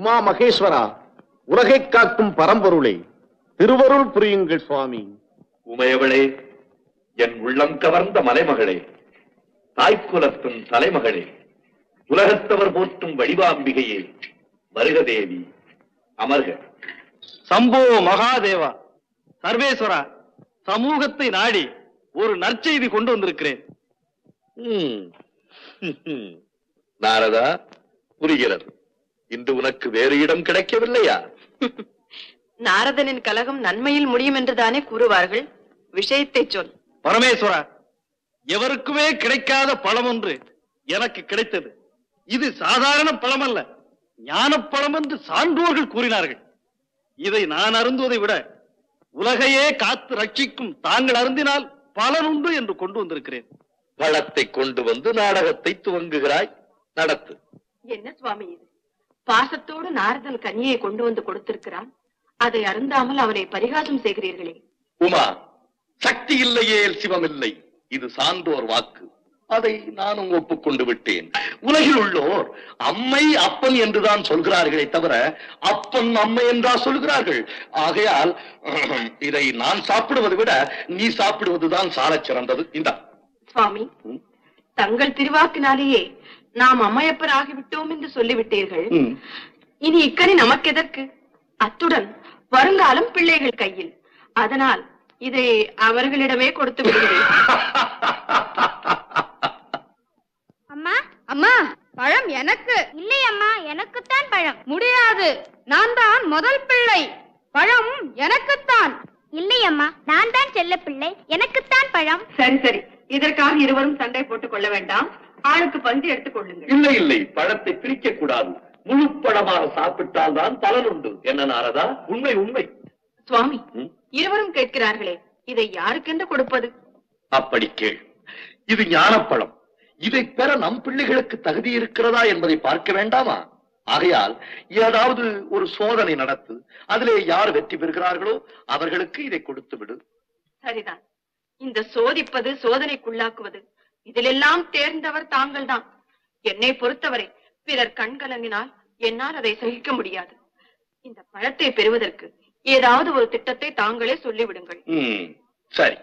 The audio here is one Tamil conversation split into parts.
உமா மகேஸ்வரா உலகை காக்கும் பரம்பொருளே திருவருள் புரியுங்கள் சுவாமி உமையவளே என் உள்ளம் கவர்ந்த மலைமகளே தாய்க்குலத்தின் தலைமகளே உலகத்தவர் போற்றும் வடிவாம்பிகையே வருக தேவி அமர்க சம்போ மகாதேவா சர்வேஸ்வரா சமூகத்தை நாடி ஒரு நற்செய்தி கொண்டு வந்திருக்கிறேன் ம். நாரதா புரிகிறது இன்று உனக்கு வேறு இடம் கிடைக்கவில்லையா நாரதனின் கலகம் நன்மையில் முடியும் என்றுதானே கூறுவார்கள் விஷயத்தை சொல் பரமேஸ்வரா எவருக்குமே கிடைக்காத பழம் ஒன்று எனக்கு கிடைத்தது இது சாதாரண பழம் அல்ல ஞானப் பழம் என்று சான்றோர்கள் கூறினார்கள் இதை நான் அருந்துவதை விட உலகையே காத்து ரட்சிக்கும் தாங்கள் அருந்தினால் பலனுண்டு என்று கொண்டு வந்திருக்கிறேன் பழத்தை கொண்டு வந்து நாடகத்தை துவங்குகிறாய் நடத்து என்ன சுவாமி இது பாசத்தோடு நாரதன் கன்னியை கொண்டு வந்து கொடுத்திருக்கிறான் அதை அருந்தாமல் அவனை பரிகாசம் செய்கிறீர்களே உமா சக்தி இல்லையே சிவம் இல்லை இது சான்றோர் வாக்கு அதை நானும் ஒப்புக்கொண்டு விட்டேன் உலகில் உள்ளோர் அம்மை அப்பன் என்றுதான் சொல்கிறார்களே தவிர அப்பன் அம்மை என்றா சொல்கிறார்கள் ஆகையால் அஹ், இதை நான் சாப்பிடுவதை விட நீ சாப்பிடுவதுதான் சாலச் சிறந்தது இந்தா சுவாமி தங்கள் திருவாக்கினாலேயே நாம் அம்மையப்பர் ஆகிவிட்டோம் என்று சொல்லிவிட்டீர்கள் ம். இனி இக்கனி நமக்கு எதற்கு அத்துடன் வருங்காலம் பிள்ளைகள் கையில் அதனால் இதை அவர்களிடமே கொடுத்து விடுகிறேன் அம்மா அம்மா பழம் எனக்கு இல்லை அம்மா எனக்குத்தான் பழம் முடியாது நான் தான் முதல் பிள்ளை பழம் எனக்குத்தான் இல்லை அம்மா நான் தான் செல்ல பிள்ளை எனக்குத்தான் பழம் சரி சரி இதற்காக இருவரும் சண்டை போட்டுக் கொள்ள வேண்டாம் ஆளுக்கு பங்கு எடுத்துக் கொள்ளுங்கள் இல்லை இல்லை பழத்தை பிரிக்க கூடாது முழு பழமாக சாப்பிட்டால் தான் பலன் உண்டு என்ன நாரதா உண்மை உண்மை சுவாமி ம். இருவரும் கேட்கிறார்களே இதை யாருக்கென்று கொடுப்பது அப்படி கேள் இது ஞானப்பழம் இதை பெற நம் பிள்ளைகளுக்கு தகுதி இருக்கிறதா என்பதை பார்க்க வேண்டாமா ஆகையால் ஏதாவது ஒரு சோதனை நடத்து அதிலே யார் வெற்றி பெறுகிறார்களோ அவர்களுக்கு இதை கொடுத்து விடு சரிதான் இந்த சோதிப்பது சோதனைக்குள்ளாக்குவது இதிலெல்லாம் தேர்ந்தவர் தாங்கள்தான் என்னை பொறுத்தவரை பிறர் கண் கலங்கினால் என்னால் அதை சகிக்க முடியாது இந்த பழத்தை பெறுவதற்கு ஏதாவது ஒரு திட்டத்தை தாங்களே சொல்லிவிடுங்கள் ம், சரி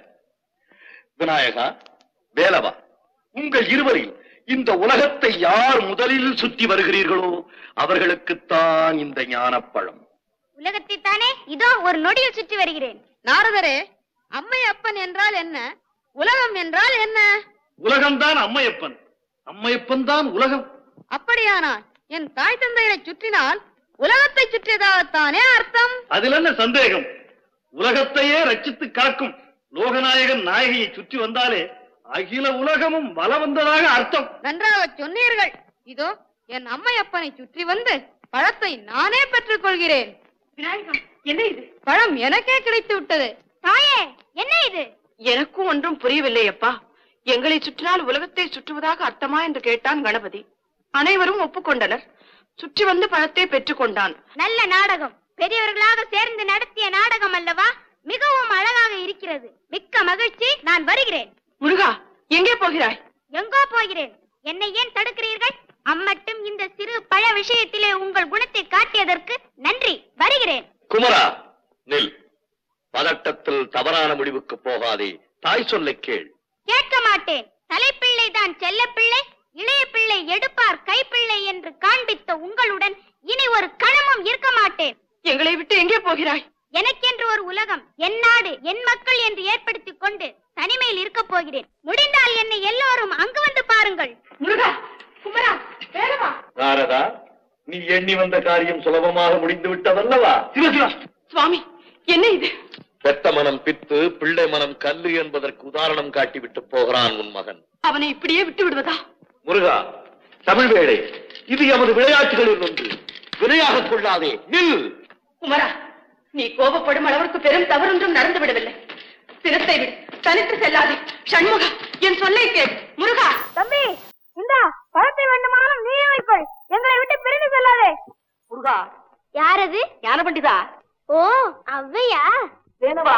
விநாயகா வேலவா உங்கள் இருவரில் இந்த உலகத்தை யார் முதலில் சுற்றி வருகிறீர்களோ அவர்களுக்குத்தான் இந்த ஞானப்பழம் உலகத்தை தானே இதோ ஒரு நொடியில் சுற்றி வருகிறேன் நாரதரே அம்மை அப்பன் என்றால் என்ன உலகம் என்றால் என்ன உலகம்தான் அம்மையப்பன் அம்மையப்பன் தான் உலகம் அப்படியானால் என் தாய் தந்தையரை சுற்றினால் உலகத்தை சுற்றியதாகத்தானே அர்த்தம் அதில் என்ன சந்தேகம் உலகத்தையே ரட்சித்து காக்கும் லோகநாயகன் நாயகியை சுற்றி வந்தாலே அகில உலகமும் வல வந்ததாக அர்த்தம் நன்றாக சொன்னீர்கள் இதோ என் அம்மையப்பனை சுற்றி வந்து பழத்தை நானே பெற்றுக் கொள்கிறேன் விநாயகா என்ன இது பழம் எனக்கே கிடைத்து விட்டது தாயே என்ன இது எனக்கும் ஒன்றும் புரியவில்லை அப்பா எங்களை சுற்றினால் உலகத்தை சுற்றுவதாக அர்த்தமா என்று கேட்டான் கணபதி அனைவரும் ஒப்புக்கொண்டனர் சுற்றி வந்து பழத்தை பெற்றுக் கொண்டான் நல்ல நாடகம் பெரியவர்களாக சேர்ந்து நடத்திய நாடகம் அல்லவா மிகவும் அழகாக இருக்கிறது மிக்க மகிழ்ச்சி நான் வருகிறேன் முருகா எங்கே போகிறாய் எங்கோ போகிறேன் என்னை ஏன் தடுக்கிறீர்கள் அம்மட்டும் இந்த சிறு பழ விஷயத்திலே உங்கள் குணத்தை காட்டியதற்கு நன்றி வருகிறேன் குமரா நில் பதட்டத்தில் தவறான முடிவுக்கு போகாதே தாய் சொல்லை கேள் கேட்க மாட்டேன் தலைப்பிள்ளை தான் செல்ல பிள்ளை இளைய பிள்ளை எடுப்பார் கைப்பிள்ளை என்று காண்பித்த உங்களுடன் இனி ஒரு கணமும் இருக்க மாட்டேன் எங்களை விட்டு எங்கே போகிறாய் எனக்கென்று ஒரு உலகம் என் நாடு என் மக்கள் என்று ஏற்படுத்திக் கொண்டு தனிமையில் இருக்க போகிறேன் முடிந்தால் என்னை எல்லோரும் அங்கு வந்து பாருங்கள் முருகா குமரா வேலவா நாரதா நீ எண்ணி வந்த காரியம் சுலபமாக முடிந்து விட்டதல்லவா சிவசிவா சுவாமி என்ன இது பெத்த மனம் பித்து பிள்ளை மனம் கல்லு என்பதற்கு உதாரணம் காட்டிவிட்டு போகிறான் உன் மகன் அவனை இப்படியே விட்டு விடுவதா முருகா தமிழ் வேளை இது எமது விளையாட்டுகளில் ஒன்று வினையாக கொள்ளாதே நில் குமரா நீ கோபப்படும் அளவிற்கு பெரும் தவறொன்றும் நடந்து விடவில்லை சிரத்தை விடு தனித்து செல்லாதே சண்முகா என் சொல்லை கேள் முருகா தம்பி இந்த பழத்தை வேண்டுமானாலும் நீ வைப்பள் எங்களை விட்டு பிரிந்து செல்லாதே முருகா யாரது ஞான பண்டிதா ஓ அவ்வையா வேணுவா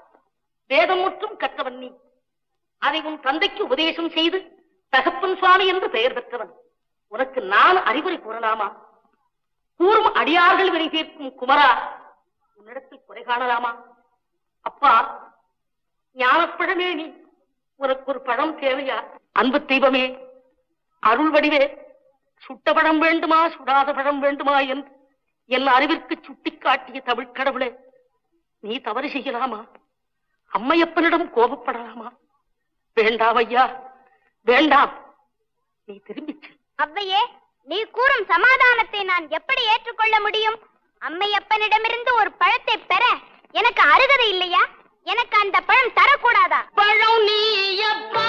வேதமுற்றும் கற்றவன் நீ அதை உன் தந்தைக்கு உபதேசம் செய்து தகப்பன் சுவாமி என்று பெயர் பெற்றவன் உனக்கு நான் அறிவுரை கூறலாமா கூறும் அடியார்கள் வினை தீர்க்கும் குமரா உன்னிடத்தில் குறை காணலாமா அப்பா ஞானப்பழமே நீ உனக்கு ஒரு பழம் தேவையா அன்பு தெய்வமே அருள் வடிவே சுட்ட பழம் வேண்டுமா சுடாத பழம் வேண்டுமா என்று என் அறிவிற்கு சுட்டிக்காட்டிய தமிழ் கடவுளே நீ தவறு செய்யலாமா அம்மையப்பனிடம் கோபப்படலாமா வேண்டாம் ஐயா வேண்டாம் நீ திரும்பிச் செல் அவ்வையே நீ கூறும் சமாதானத்தை நான் எப்படி ஏற்றுக்கொள்ள முடியும் அம்மையப்பனிடமிருந்து ஒரு பழத்தை பெற எனக்கு அருகதை இல்லையா எனக்கு அந்த பழம் தரக்கூடாதா பழம் நீயப்பா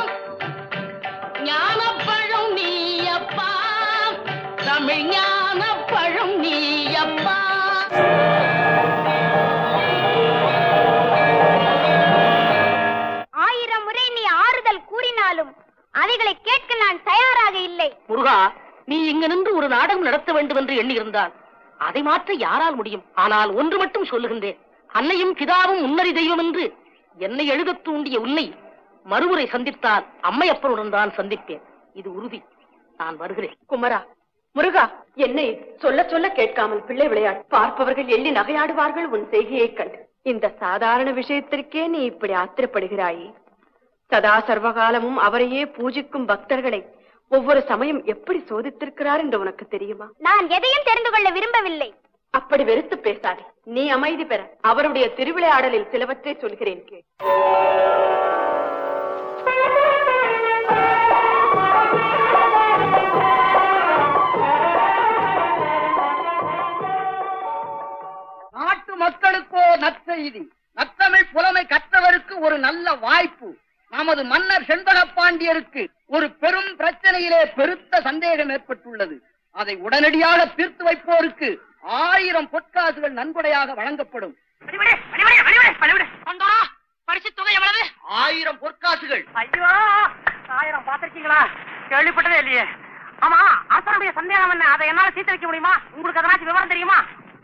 ஞான பழம் நீயப்பா தமிழ் ஞான பழம் நீயப்பா ஆயிரம் முறை நீ ஆறுதல் கூறினாலும் அவைகளை கேட்க நான் தயாராக இல்லை முருகா நீ இங்கு நின்று ஒரு நாடகம் நடத்த வேண்டும் என்று எண்ணியிருந்தால் அதை மாற்ற யாரால் முடியும் ஆனால் ஒன்று மட்டும் சொல்லுகின்றேன் அன்னையும் பிதாவும் உன்னறி தெய்வம் என்று என்னை எழுதத் தூண்டிய உன்னை மறுமுறை சந்தித்தால் அம்மையப்பனுடன் தான் சந்திப்பேன் இது உறுதி நான் வருகிறேன் குமரா முருகா என்ன இது? சொல்ல சொல்ல கேட்காமல் பிள்ளை விளையாடு பார்ப்பவர்கள் எள்ளி நகையாடுவார்கள் உன் செய்கையைக் கண்டு இந்த சாதாரண விஷயத்திற்கே நீ இப்படி ஆத்திரப்படுகிறாயே சதா சர்வகாலமும் அவரையே பூஜிக்கும் பக்தர்களை ஒவ்வொரு சமயம் எப்படி சோதித்திருக்கிறார் என்று உனக்கு தெரியுமா நான் எதையும் தெரிந்து கொள்ள விரும்பவில்லை அப்படி வெறுத்து பேசாதே நீ அமைதி பெற அவருடைய திருவிளையாடலில் சிலவற்றை சொல்கிறேன் கேள் நாட்டு மக்களுக்கோ நற்செய்தி நத்தமிழ் புலமை கற்றவருக்கு ஒரு நல்ல வாய்ப்பு நமது மன்னர் செண்பக பாண்டியருக்கு ஒரு பெரும் பிரச்சனையிலே பெருத்த சந்தேகம் ஏற்பட்டுள்ளது அதை உடனடியாக தீர்த்து வைப்போருக்கு ஆயிரம் பொற்காசுகள் நன்கொடையாக வழங்கப்படும் பரிசு தொகை எவ்வளவு ஆயிரம் பொற்காசுகள் ஐயோ ஆயிரம் பாத்திருக்கீங்களா கேள்விப்பட்டதே இல்லையே ஆமா அரசனுடைய சந்தேகம் என்ன அதை என்னால சீர்த்து வைக்க முடியுமா உங்களுக்கு அதனாச்சும் விவரம் தெரியுமா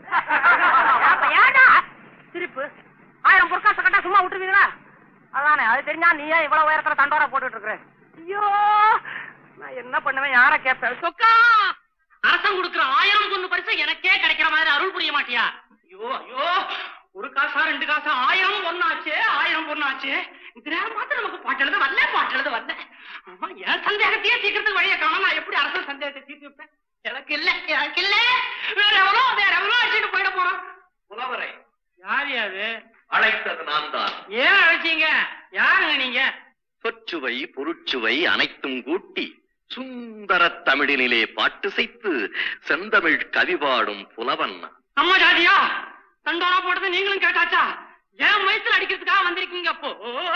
அப்ப ஏன்டா சிரிப்பு ஆயிரம் பொற்காசு கட்டா சும்மா விட்டுருவீங்களா அதானே அது தெரிஞ்சா நீ ஏன் இவ்வளவு உயரத்துல தண்டோரா போட்டுட்டு இருக்கிற ஐயோ நான் என்ன பண்ணுவேன் யார கேட்பேன் சொக்கா அரசன் கொடுக்கிற ஆயிரம் பொண்ணு பரிசு எனக்கே கிடைக்கிற மாதிரி அருள் புரிய மாட்டியா ஐயோ ஐயோ ஒரு காசா ரெண்டு காசா ஆயிரம் பொண்ணாச்சு ஆயிரம் பொண்ணாச்சு இந்த நேரம் பார்த்து நமக்கு பாட்டு எழுத வரல பாட்டு எழுத வரல ஆமா, என் சந்தேகத்தையே தீர்க்கறதுக்கு வழியை காணும் நான் எப்படி அரசன் சந்தேகத்தை தீர்த்து வைப்பேன் எனக்கு இல்ல எனக்கு இல்ல வேற எவ்வளோ வேற எவ்வளோ அடிச்சுட்டு போயிட போறோம் புலவரை யார் யாரு அழைத்தது நான் தான் ஏன் அழைச்சீங்க யாருங்க நீங்க சொற்சுவை பொருட்சுவை அனைத்தும் கூட்டி சுந்தர தமிழினிலே பாட்டு செய்து செந்தமிழ் கவி பாடும் புலவன் நான். அம்மா ஜாதியா தண்டோரா போட்டது நீங்களும் கேட்டாச்சா ஏன் வயிற்றுல அடிக்கிறதுக்காக வந்திருக்கீங்க அப்போ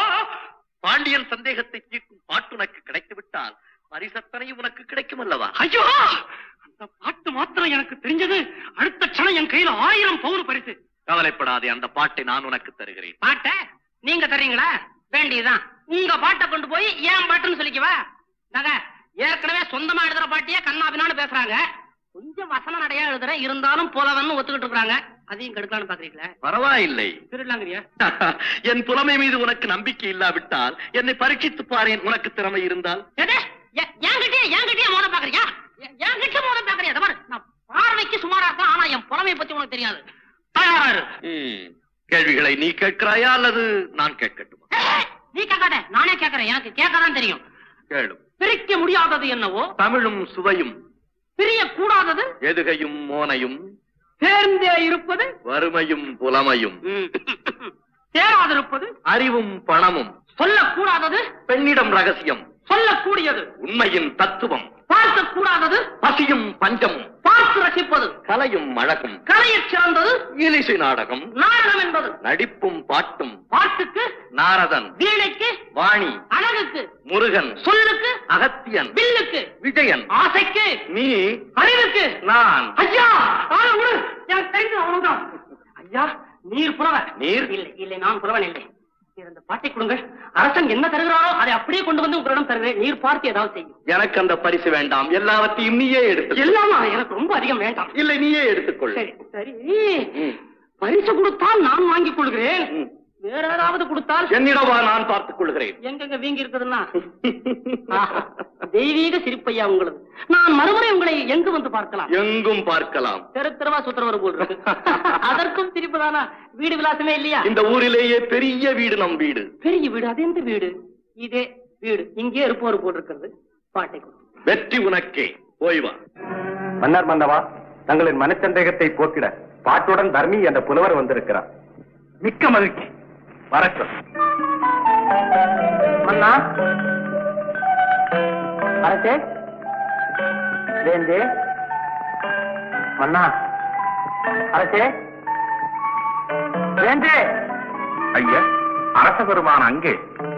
பாண்டியன் சந்தேகத்தை தீர்க்கும் பாட்டு உனக்கு கிடைத்து விட்டால் பரிசத்தனை உனக்கு கிடைக்கும் அல்லவா ஐயோ அந்த பாட்டு மாத்திரம் எனக்கு தெரிஞ்சது அடுத்த க்ஷணம் என் கையில ஆயிரம் பவுன் பரிசு கவலைப்படாதே அந்த பாட்டை நான் உனக்கு தருகிறேன் பாட்ட நீங்க தர்றீங்களா வேண்டியதுதான் உங்க பாட்டை கொண்டு போய் ஏன் பாட்டுன்னு சொல்லிக்கவா நக ஏற்கனவே சொந்தமா எழுதுற பாட்டியே கண்ணாபினான்னு பேசுறாங்க கொஞ்சம் வசன நடையா எழுதுற இருந்தாலும் போலவன்னு ஒத்துக்கிட்டு இருக்காங்க அதையும் கெடுக்கலாம்னு பாக்குறீங்களா பரவாயில்லை திருடலாங்கிறியா என் புலமை மீது உனக்கு நம்பிக்கை இல்லாவிட்டால் என்னை பரீட்சித்து பாரேன் உனக்கு திறமை இருந்தால் எது? எ- என்கிட்டயே என்கிட்டயே மோன பாக்குறியா எ- என்கிட்ட மோன பாக்குறியா இந்த மாதிரி நான் பார்வைக்கு சுமாரா இருக்கலாம் ஆனா என் புலமையை பத்தி உனக்கு தெரியாது தயாராரு ம், கேள்விகளை நீ கேட்கிறாயா அல்லது நான் கேட்கட்டுமா நீ கேட்காத நானே கேட்கறேன் எனக்கு கேட்கதான் தெரியும் கேளு பிரிக்க முடியாதது என்னவோ தமிழும் சுவையும் பிரிய கூடாதது எதுகையும் மோனையும் சேர்ந்தே இருப்பது வறுமையும் புலமையும் சேராதிருப்பது அறிவும் பணமும் சொல்லக்கூடாதது பெண்ணிடம் ரகசியம் சொல்லக்கூடியது உண்மையின் தத்துவம் பார்க்க கூடாதது பசியும் பஞ்சமும் பார்த்து ரசிப்பது கலையும் அழகும் கலையச் சிறந்தது இலிசை நாடகம் நாடகம் என்பது நடிப்பும் பாட்டும் பாட்டுக்கு நாரதன் வீணைக்கு வாணி அழகுக்கு முருகன் சொல்லுக்கு அகத்தியன் வில்லுக்கு விஜயன் ஆசைக்கு நீ அறிவுக்கு நான் ஐயா ஆள விடு எனக்கு தெரிஞ்சது அவ்வளவுதான் ஐயா நீர் புலவர் நீர்? இல்லை இல்லை நான் புலவன் இல்லை நீர் அந்த பாட்டை கொடுங்க அரசன் என்ன தருகிறாரோ அதை அப்படியே கொண்டு வந்து உங்களிடம் தருகிறேன் நீர் பார்த்து ஏதாவது செய்யும் எனக்கு அந்த பரிசு வேண்டாம் எல்லாவற்றையும் நீயே எடுத்து எல்லாமா எனக்கு ரொம்ப அதிகம் வேண்டாம் இல்லை நீயே எடுத்துக்கொள் சரி சரி ம். பரிசு கொடுத்தால் நான் வாங்கிக் கொள்கிறேன் ம். வேற ஏதாவது கொடுத்தால் என்னிடவா நான் பார்த்துக் கொள்கிறேன் எங்கெங்க வீங்கி இருக்குதுன்னா ஆஹா, தெய்வீக சிரிப்பையா உங்களது நான் மறுமுறை உங்களை எங்கு வந்து பார்க்கலாம் எங்கும் பார்க்கலாம் தெரு தெருவா சுத்துறவர் போல் இருக்கு அதற்கும் சிரிப்பு தானா வீடு விலாசமே இல்லையா இந்த ஊரிலேயே பெரிய வீடு நம் வீடு பெரிய வீடு அது எந்த வீடு இதே வீடு இங்கே இருப்பவர் போல் இருக்கிறது பாட்டை கொடு. வெற்றி உனக்கே போய் வா மன்னர் மன்னவா தங்களின் மனச்சந்தேகத்தை போக்கிட பாட்டுடன் தர்மி என்ற புலவர் வந்திருக்கிறார் மிக்க மகிழ்ச்சி வரட்டும் மன்னா அரசே வேந்தே மன்னா அரசே வேந்தே ஐயா அரச பெருமான் அங்கே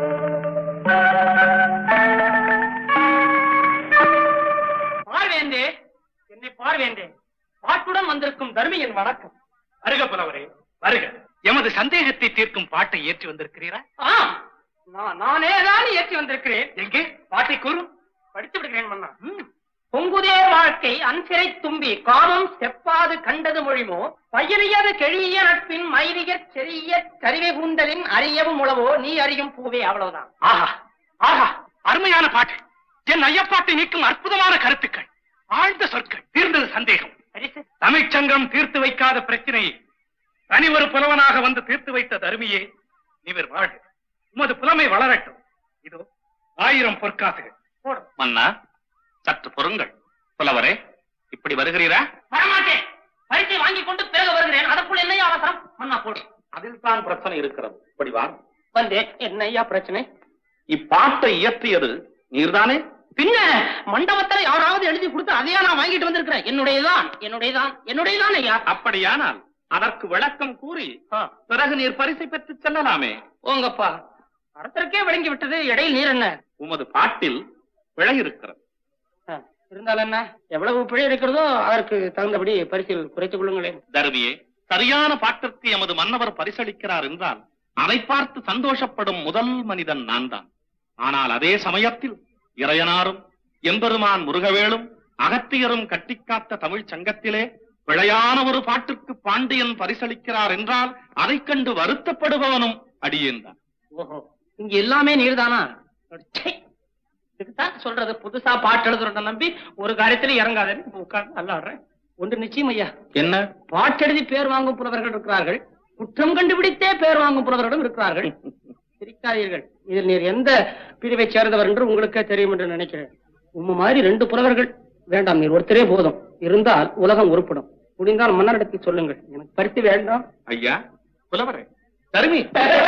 பார்வேந்தே என்னை பார்வேந்தே பாட்டுடன் வந்திருக்கும் தர்மியின் வணக்கம் வருக புலவரே வருக எமது சந்தேகத்தை தீர்க்கும் பாட்டை ஏற்றி வந்திருக்கிறீரா ஆம் நான் நானே தான் ஏற்றி வந்திருக்கிறேன் எங்கே பாட்டை கூறு படித்து விடுகிறேன் மன்னா பொங்குதே வாழ்க்கை அன்சிறை தும்பி காமம் செப்பாது கண்டது மொழிமோ பயிரியது கெழிய நட்பின் மைரிய செறிய கருவை கூந்தலின் அறியவும் உளவோ நீ அறியும் பூவே அவ்வளவுதான் ஆஹா ஆஹா அருமையான பாட்டு என் ஐயப்பாட்டை நீக்கும் அற்புதமான கருத்துக்கள் ஆழ்ந்த சொற்கள் தீர்ந்தது சந்தேகம் பரிசு தமிழ்ச்சங்கம் தீர்த்து வைக்காத பிரச்சனையை தனி ஒரு புலவனாக வந்து தீர்த்து வைத்த தருமியே நீவர் வாழ்க உமது புலமை வளரட்டும் இதோ ஆயிரம் பொற்காசுகள் போடும் மன்னா சற்று பொறுங்கள் புலவரே இப்படி வருகிறீரா வரமாட்டேன் பரிசை வாங்கி கொண்டு பிறகு வருகிறேன் அதற்குள் என்னையா அவசரம் மன்னா போடும் அதில் தான் பிரச்சனை இருக்கிறது இப்படி வா வந்தேன் என்னையா பிரச்சனை இப்பாட்டை இயற்றியது நீர்தானே பின்ன மண்டபத்துல யாராவது எழுதி கொடுத்து அதையா நான் வாங்கிட்டு வந்திருக்கிறேன் என்னுடையதான் என்னுடையதான் என்னுடையதான் ஐயா அப்படியானால் அதற்கு விளக்கம் கூறி ஆ, பிறகு நீர் பரிசை பெற்று செல்லலாமே போங்கப்பா அரசருக்கே விளங்கி விட்டது இடையில் நீர் என்ன உமது பாட்டில் பிழை இருக்கிறது ஆ, இருந்தாலும் என்ன எவ்வளவு பிழை இருக்கிறதோ அதற்கு தகுந்தபடி பரிசில் குறைத்துக் கொள்ளுங்களேன் தருவியே சரியான பாட்டிற்கு எமது மன்னவர் பரிசளிக்கிறார் என்றால் அதை பார்த்து சந்தோஷப்படும் முதல் மனிதன் நான் தான் ஆனால் அதே சமயத்தில் இறையனாரும் எம்பெருமான் முருகவேளும் அகத்தியரும் கட்டிக்காத்த தமிழ்ச் சங்கத்திலே பிழையான ஒரு பாட்டுக்கு பாண்டியன் பரிசளிக்கிறார் என்றால் அதைக் கண்டு வருத்தப்படுபவனும் அடியேன் தான் ஓஹோ இங்க எல்லாமே நீர்தானா ச்சே. இதுக்குதான் சொல்றது புதுசா பாட்டு எழுதுறத நம்பி ஒரு காரியத்துல இறங்காதேன்னு உட்கார்ந்து நல்லாடுறேன் ஒன்று நிச்சயம் ஐயா என்ன பாட்டெழுதி பேர் வாங்கும் புலவர்கள் இருக்கிறார்கள் குற்றம் கண்டுபிடித்தே பேர் வாங்கும் புலவர்களும் இருக்கிறார்கள் சிரிக்காதீர்கள் இதில் நீர் எந்த பிரிவை சேர்ந்தவர் என்று உங்களுக்கே தெரியும் என்று நினைக்கிறேன் உம்ம மாதிரி ரெண்டு புலவர்கள் வேண்டாம் நீர் ஒருத்தரே போதும் இருந்தால் உலகம் உருப்படும் முடிந்தால் மன்னரிடத்தில் சொல்லுங்கள் எனக்கு பரிசு வேண்டாம் ஐயா புலவரே தருமி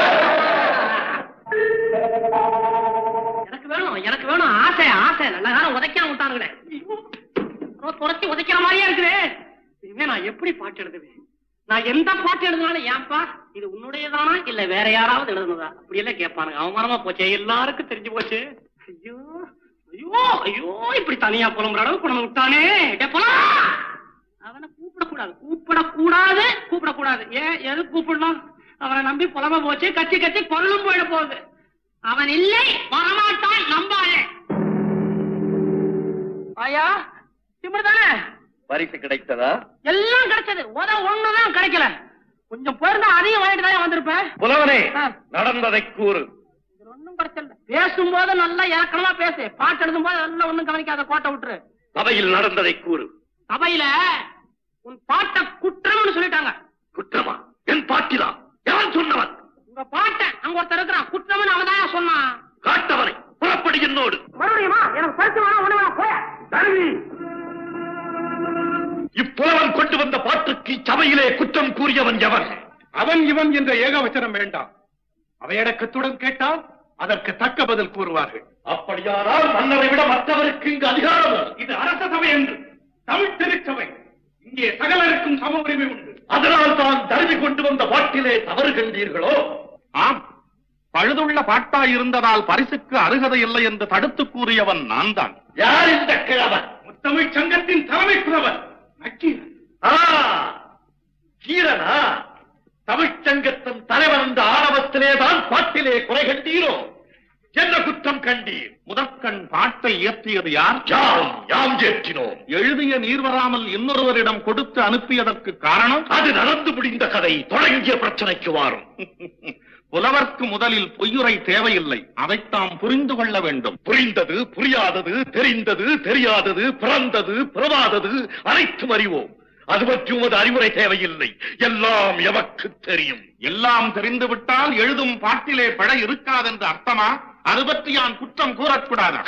எனக்கு வேணும் எனக்கு வேணும் ஆசை ஆசை நல்ல காலம் உதைக்காம விட்டானுங்களே துரத்தி உதைக்கிற மாதிரியா இருக்குது இனிமே நான் எப்படி பாட்டு எழுதுவேன் நான் எந்த பாட்டு எழுதினாலும் ஏன்பா இது உன்னுடையதானா இல்ல வேற யாராவது எழுதுனதா அப்படி எல்லாம் கேட்பானுங்க அவமானமா போச்சே எல்லாருக்கும் தெரிஞ்சு போச்சு ஐயோ ஐயோ ஐயோ இப்படி தனியா புலம்புற அளவுக்கு கொண்டு வந்து விட்டானே டே புலா! அவனை கூப்பிடக்கூடாது கூப்பிடக்கூடாது கூப்பிடக்கூடாது ஏன் எது கூப்பிடணும் அவனை நம்பி புலம்ப போச்சு கத்தி கத்தி பொருளும் போயிட போகுது அவன் இல்லை வரமாட்டான் நம்பாதே ஆயா திமிரு தானே பரிசு கிடைத்ததா எல்லாம் கிடைச்சது உத ஒண்ணுதான் கிடைக்கல கொஞ்சம் போயிருந்தா அதையும் வாங்கிட்டு தான் வந்திருப்பேன் புலவனே ஆ. நடந்ததை கூறு இதுல ஒண்ணும் கிடைச்சல பேசும்போது நல்லா இலக்கணமா பேசு பாட்டு எழுதும் போது நல்லா ஒண்ணும் கவனிக்காத கோட்டை விட்டுரு சபையில் நடந்ததை கூறு சபையில உன் பாட்டை குற்றம்னு சொல்லிட்டாங்க குற்றமா என் பாட்டிலா யார் சொன்னவன் உங்க பாட்டை அங்க ஒருத்தர் இருக்கிறான் குற்றம்னு அவன் தான் சொன்னான் காட்டவனை புறப்படி என்னோடு மறுபடியுமா எனக்கு பரிசு வேணாம் ஒண்ணு வேணாம் போய தருவி இப்புலவன் கொண்டு வந்த பாட்டுக்கு சபையிலே குற்றம் கூறியவன் எவன் அவன் இவன் என்ற ஏகவச்சனம் வேண்டாம் அவையடக்கத்துடன் கேட்டால் அதற்கு தக்க பதில் கூறுவார்கள் அப்படியானால் மன்னரை விட மற்றவருக்கு இங்கு அதிகாரம் இது அரச சபை என்று தமிழ் திருச்சபை இங்கே சகலருக்கும் சம உரிமை உண்டு அதனால் தான் தருவி கொண்டு வந்த பாட்டிலே தவறு கண்டீர்களோ ஆம் பழுதுள்ள பாட்டா இருந்ததால் பரிசுக்கு அருகதை இல்லை என்று தடுத்து கூறியவன் நான் தான் யார் இந்த கிழவன் முத்தமிழ் சங்கத்தின் தலைமை புலவர் நக்கீரன் ஆ, கீரனா தமிழ்ச்சங்கத்தின் தலைவன் என்ற ஆணவத்திலே தான் பாட்டிலே குறை கண்டீரோ என்ன குற்றம் கண்டீர் முதற்கண் பாட்டை இயற்றியது யார் யாம் யாம் ஏற்றினோம் எழுதிய நீர் வராமல் இன்னொருவரிடம் கொடுத்து அனுப்பியதற்கு காரணம் அது நடந்து முடிந்த கதை தொடங்கிய பிரச்சனைக்கு வாரும் புலவர்க்கு முதலில் பொய்யுரை தேவையில்லை அதைத்தாம் புரிந்து கொள்ள வேண்டும் புரிந்தது புரியாதது தெரிந்தது தெரியாதது பிறந்தது பிறவாதது அனைத்தும் அறிவோம் அது பற்றி உமது அறிவுரை தேவையில்லை எல்லாம் எமக்கு தெரியும் எல்லாம் தெரிந்துவிட்டால் எழுதும் பாட்டிலே பழ இருக்காதென்று அர்த்தமா அது பற்றி நான் குற்றம் கூறக்கூடாதா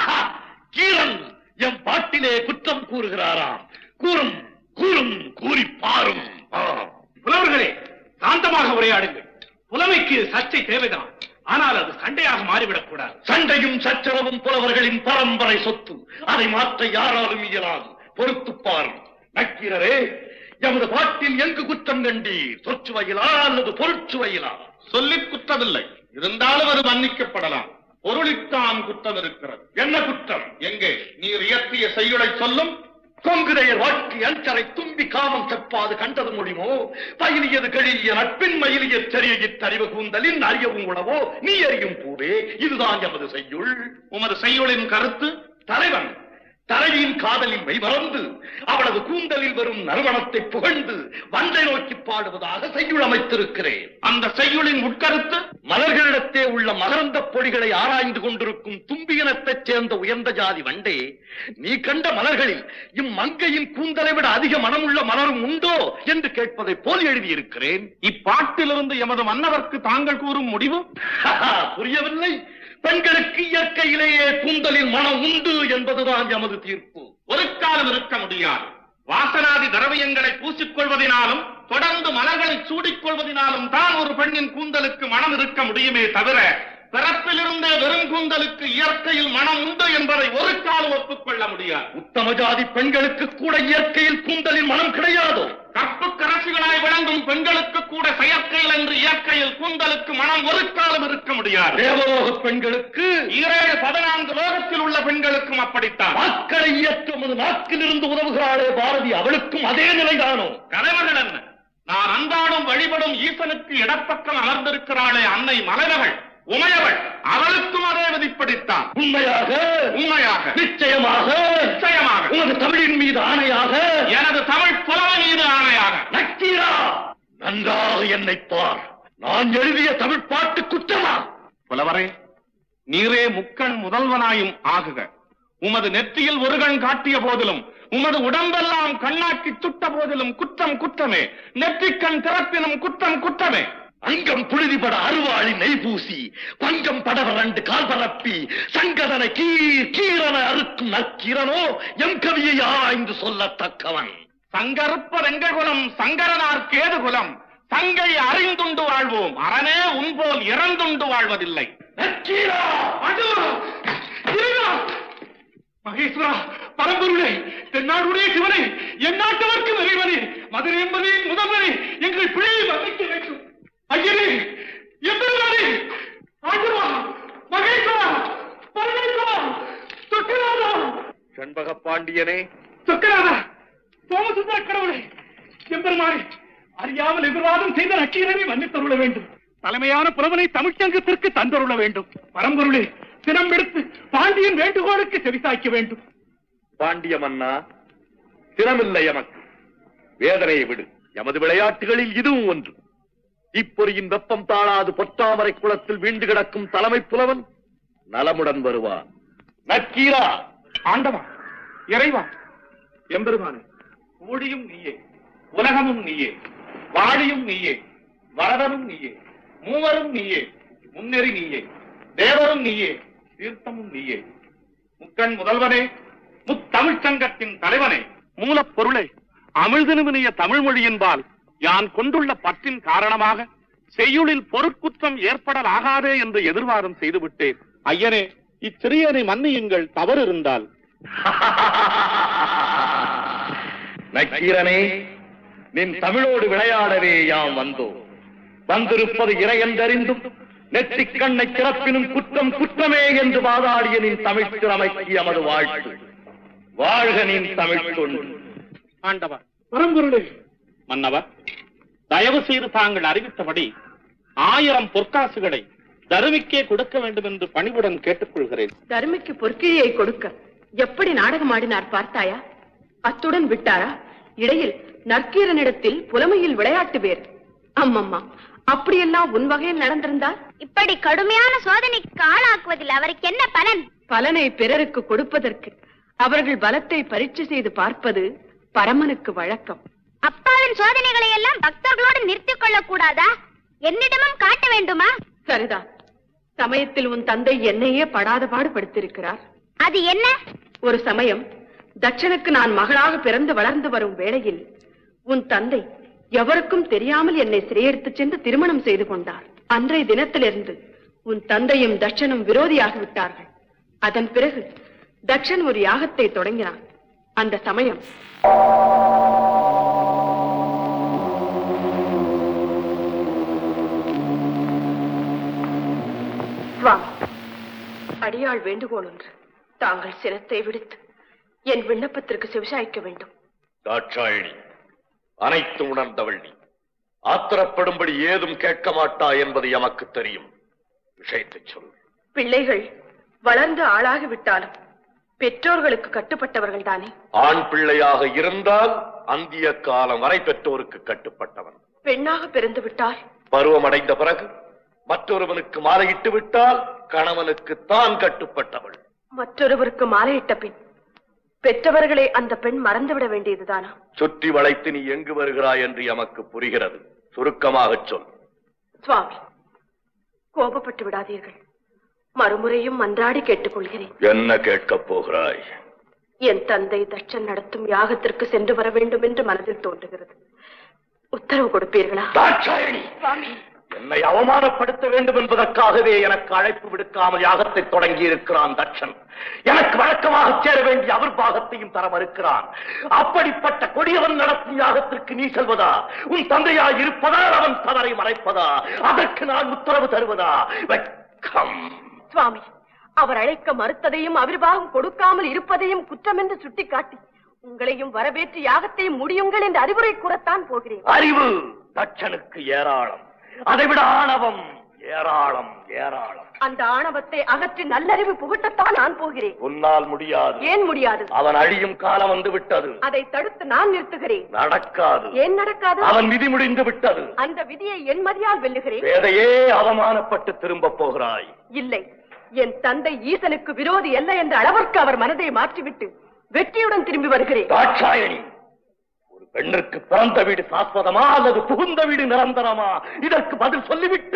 கீரன் என் பாட்டிலே குற்றம் கூறுகிறாராம் கூறும் கூறும் கூறி பாரும் ஆ. புலவர்களே சாந்தமாக உரையாடுங்கள் புலமைக்கு சர்ச்சை தேவைதான் ஆனால் அது சண்டையாக மாறிவிடக் கூடாது சண்டையும் சச்சரவும் புலவர்களின் பரம்பரை சொத்து அதை மாற்ற யாராலும் இயலாது பொறுத்து பாரும் நக்கீரரே எமது பாட்டில் எங்கு குற்றம் கண்டீர் சொற்சுவையிலா அல்லது பொருட்சுவையிலா சொல்லிக் குற்றமில்லை இருந்தாலும் அது மன்னிக்கப்படலாம் பொருளித்தான் குற்றம் இருக்கிறது என்ன குற்றம் எங்கே நீர் இயற்றிய செய்யுளை சொல்லும் கொங்குதையர் வாழ்க்கை அஞ்சரை தும்பி காமம் செப்பாது கண்டது முடிமோ பயிலியது கழிய நட்பின் மயிலிய தெரிய தறிவு கூந்தலின் அறியவும் உணவோ நீ அறியும் பூவே இதுதான் எமது செய்யுள் உமது செய்யுளின் கருத்து தலைவன் தலைவியின் காதலில் மெய்மறந்து அவளது கூந்தலில் வரும் நறுமணத்தை புகழ்ந்து வந்தை நோக்கி பாடுவதாக செய்யுள் அமைத்திருக்கிறேன் அந்த செய்யுளின் உட்கருத்து மலர்களிடத்தே உள்ள மகரந்த பொடிகளை ஆராய்ந்து கொண்டிருக்கும் தும்பியினத்தைச் சேர்ந்த உயர்ந்த ஜாதி வண்டே நீ கண்ட மலர்களில் இம்மங்கையின் கூந்தலை விட அதிக மனமுள்ள மலரும் உண்டோ என்று கேட்பதைப் போல் எழுதியிருக்கிறேன் இப்பாட்டிலிருந்து எமது மன்னவர்க்கு தாங்கள் கூறும் முடிவு புரியவில்லை பெண்களுக்கு இயற்கையிலேயே கூந்தலில் மனம் உண்டு என்பதுதான் எமது தீர்ப்பு ஒரு காலம் இருக்க முடியாது வாசனாதி திரவியங்களை பூசிக்கொள்வதினாலும் தொடர்ந்து மலர்களை சூடிக்கொள்வதினாலும் தான் ஒரு பெண்ணின் கூந்தலுக்கு மனம் இருக்க முடியுமே தவிர பிறப்பிலிருந்தே வெறும் கூந்தலுக்கு இயற்கையில் மனம் உண்டு என்பதை ஒரு காலம் ஒப்புக்கொள்ள முடியாது உத்தம ஜாதி பெண்களுக்கு கூட இயற்கையில் கூந்தலில் மனம் கிடையாதோ கற்பு கரசிகளாய் விளங்கும் பெண்களுக்கு கூட செயற்கையில் என்று இயற்கையில் கூந்தலுக்கு மனம் ஒரு காலம் இருக்க முடியாது தேவலோக பெண்களுக்கு ஈரேழு பதினான்கு லோகத்தில் உள்ள பெண்களுக்கும் அப்படித்தான் வாக்களை இயற்றுவது நாக்கிலிருந்து உதவுகிறாளே பாரதி அவளுக்கும் அதே நிலைதானோ கலைவர்கள் என்ன நான் அன்றாடும் வழிபடும் ஈசனுக்கு இடப்பக்கம் அமர்ந்திருக்கிறாளே அன்னை மலைமகள் உமையவள் அவளுக்கும் அதே விதிப்படித்தான் உண்மையாக உண்மையாக நிச்சயமாக நிச்சயமாக உனது தமிழின் மீது ஆணையாக எனது தமிழ் புலமை மீது ஆணையாக நக்கீரா நன்றாக என்னை பார் நான் எழுதிய தமிழ் பாட்டு குற்றமா புலவரே நீரே முக்கண் முதல்வனாயும் ஆகுக உமது நெற்றியில் ஒரு கண் காட்டிய போதிலும் உமது உடம்பெல்லாம் கண்ணாக்கி சுட்ட போதிலும் குற்றம் குற்றமே நெற்றிக்கண் திறப்பினும் குற்றம் குற்றமே அங்கம் புழுதிபட அருவாளி நெய் பூசி பங்கம் படவரண்டு கால் பரப்பி சங்கதனை கீர் கீரன அறுக்கும் நற்கீரனோ எம் கவியை ஆய்ந்து சொல்லத்தக்கவன் சங்கருப்ப குலம் சங்கரனார் கேது குலம் சங்கை அறிந்துண்டு வாழ்வோம் அரணே உன்போல் இறந்துண்டு வாழ்வதில்லை நற்கீரா அது இறைவா! மகேஸ்வரா பரம்பொருளே தென்னாடுடைய சிவனே என் நாட்டவர்க்கு இறைவனே மதுரை என்பதின் முதல்வனே எங்கள் பிழையை மன்னிக்க வேண்டும் ஐயனே எம்பெருமானே ஆண்டவா மகேஸ்வரா பரமேஸ்வரா சொக்கநாதா செண்பக பாண்டியனே சொக்கநாதா சோமசுந்தர கடவுளே எம்பெருமானே அறியாமல் எதிர்வாதம் செய்த நக்கீரனை மன்னித்தருள வேண்டும் தலைமையான புலவனை தமிழ்ச்சங்கத்திற்கு தந்தருள வேண்டும் பரம்பொருளே தினம் எடுத்து பாண்டியன் வேண்டுகோளுக்கு செவிசாய்க்க வேண்டும் பாண்டிய மன்னா திறமில்லை எமக்கு வேதனையை விடு எமது விளையாட்டுகளில் இதுவும் ஒன்று தீப்பொறியின் வெப்பம் தாழாது பொற்றாமரை குளத்தில் வீண்டு கிடக்கும் தலைமை புலவன் நலமுடன் வருவான் நக்கீரா ஆண்டவா இறைவா எம்பெருமானே ஊழியும் நீயே உலகமும் நீயே வாழியும் நீயே வரதனும் நீயே மூவரும் நீயே முன்னெறி நீயே தேவரும் நீயே தீர்த்தமும் நீயே முக்கண் முதல்வனே முத்தமிழ்ச் சங்கத்தின் தலைவனே மூலப்பொருளே அமிழ்தினுமினிய தமிழ் மொழியின்பால் யான் கொண்டுள்ள பற்றின் காரணமாக செய்யுளில் பொருட்குற்றம் ஏற்படலாகாதே என்று எதிர்வாதம் செய்துவிட்டேன் ஐயனே இச்சிறியனை மன்னியுங்கள் தவறு இருந்தால் நக்கீரனே நின் தமிழோடு விளையாடவே யாம் வந்தோம் வந்திருப்பது இறையென்றறிந்தும் நெற்றிக் கண்ணை சிறப்பினும் குற்றம் குற்றமே என்று வாதாடிய நின் தமிழ் திறமைக்கு எமது வாழ்த்து வாழ்க நின் தமிழ் தொண்டு ஆண்டவா பரம்பொருளே மன்னவர் தயவு செய்து தாங்கள் அறிவித்தபடி ஆயிரம் பொற்காசுகளை தருமிக்கே கொடுக்க வேண்டும் என்று பணிவுடன் கேட்டுக்கொள்கிறேன் தருமைக்கு பொற்கிழியை கொடுக்க எப்படி நாடகம் ஆடினார் பார்த்தாயா அத்துடன் விட்டாரா இடையில் நற்கீரனிடத்தில் புலமையில் விளையாட்டு வேறு அம்மம்மா அப்படியெல்லாம் உன் வகையில் நடந்திருந்தால் இப்படி கடுமையான சோதனைக்கு ஆளாக்குவதில் அவருக்கு என்ன பலன் பலனை பிறருக்கு கொடுப்பதற்கு அவர்கள் பலத்தை பரீட்சை செய்து பார்ப்பது பரமனுக்கு வழக்கம் அப்பாவின் சோதனைகளை எல்லாம் பக்தர்களோடு நிறுத்திக் கொள்ளக் கூடாதா என்னிடமும் காட்ட வேண்டுமா சரிதான் சமயத்தில் உன் தந்தை என்னையே படாத பாடு படுத்திருக்கிறார் அது என்ன ஒரு சமயம் தட்சனுக்கு நான் மகளாக பிறந்து வளர்ந்து வரும் வேளையில் உன் தந்தை எவருக்கும் தெரியாமல் என்னை சிறையெடுத்துச் சென்று திருமணம் செய்து கொண்டார் அன்றைய தினத்திலிருந்து உன் தந்தையும் தட்சனும் விரோதியாகி விட்டார்கள் அதன் பிறகு தட்சன் ஒரு யாகத்தை தொடங்கினான் அந்த சமயம் சுவாமி அடியாள் வேண்டுகோள் ஒன்று தாங்கள் சிரத்தை விடுத்து என் விண்ணப்பத்திற்கு செவிசாய்க்க வேண்டும் தாட்சாயினி அனைத்து உணர்ந்தவள் நீ ஆத்திரப்படும்படி ஏதும் கேட்க மாட்டா என்பது எமக்கு தெரியும் விஷயத்தை சொல் பிள்ளைகள் வளர்ந்து ஆளாகி விட்டாலும் பெற்றோர்களுக்கு கட்டுப்பட்டவர்கள் தானே ஆண் பிள்ளையாக இருந்தால் அந்திய காலம் வரை பெற்றோருக்கு கட்டுப்பட்டவன் பெண்ணாக பிறந்து விட்டால் பருவமடைந்த பிறகு மற்றொருவனுக்கு மாலையிட்டு விட்டால் கணவனுக்கு தான் கட்டுப்பட்டவள் மற்றொருவருக்கு மாலையிட்ட பின் பெற்றவர்களை அந்த பெண் மறந்துவிட வேண்டியதுதானா சுற்றி வளைத்து நீ எங்கு வருகிறாய் என்று எமக்கு புரிகிறது சுருக்கமாகச் சொல் சுவாமி கோபப்பட்டு விடாதீர்கள் மறுமுறையும் மன்றாடி கேட்டுக்கொள்கிறேன் என்ன கேட்கப் போகிறாய் என் தந்தை தட்சன் நடத்தும் யாகத்திற்கு சென்று வர வேண்டும் என்று மனதில் தோன்றுகிறது உத்தரவு கொடுப்பீர்களா தாட்சாயணி சுவாமி என்னை அவமானப்படுத்த வேண்டும் என்பதற்காகவே எனக்கு அழைப்பு விடுக்காமல் யாகத்தை தொடங்கி இருக்கிறான் தட்சன் எனக்கு வழக்கமாக சேர வேண்டிய அவர் பாகத்தையும் தர மறுக்கிறான் அப்படிப்பட்ட கொடியவன் நடத்தும் யாகத்திற்கு நீ செல்வதா உன் தந்தையாய் இருப்பதால் அவன் தவறை மறைப்பதா அதற்கு நான் உத்தரவு தருவதா வெட்கம் சுவாமி அவர் அழைக்க மறுத்ததையும் அவிர்வாகம் கொடுக்காமல் இருப்பதையும் குற்றம் என்று சுட்டிக்காட்டி உங்களையும் வரவேற்று யாகத்தையும் முடியுங்கள் என்று அறிவுரை கூறத்தான் போகிறேன் அறிவு தட்சனுக்கு ஏராளம் அதைவிட ஆணவம் ஏராளம் ஏராளம் அந்த ஆணவத்தை அகற்றி நல்லறிவு புகட்டத்தான் நான் போகிறேன் உன்னால் முடியாது ஏன் முடியாது அவன் அழியும் காலம் வந்து விட்டது அதை தடுத்து நான் நிறுத்துகிறேன் நடக்காது ஏன் நடக்காது அவன் விதி முடிந்து விட்டது அந்த விதியை என் மதியால் வெல்லுகிறேன் வேதையே அவமானப்பட்டு திரும்ப போகிறாய் இல்லை என் தந்தை ஈசனுக்கு விரோதி அல்ல என்ற அளவிற்கு அவர் மனதை மாற்றிவிட்டு வெற்றியுடன் திரும்பி வருகிறேன் தாட்சாயணி ஒரு பெண்ணிற்கு பிறந்த வீடு சாஸ்வதமா அல்லது புகுந்த வீடு நிரந்தரமா இதற்கு பதில் சொல்லிவிட்டு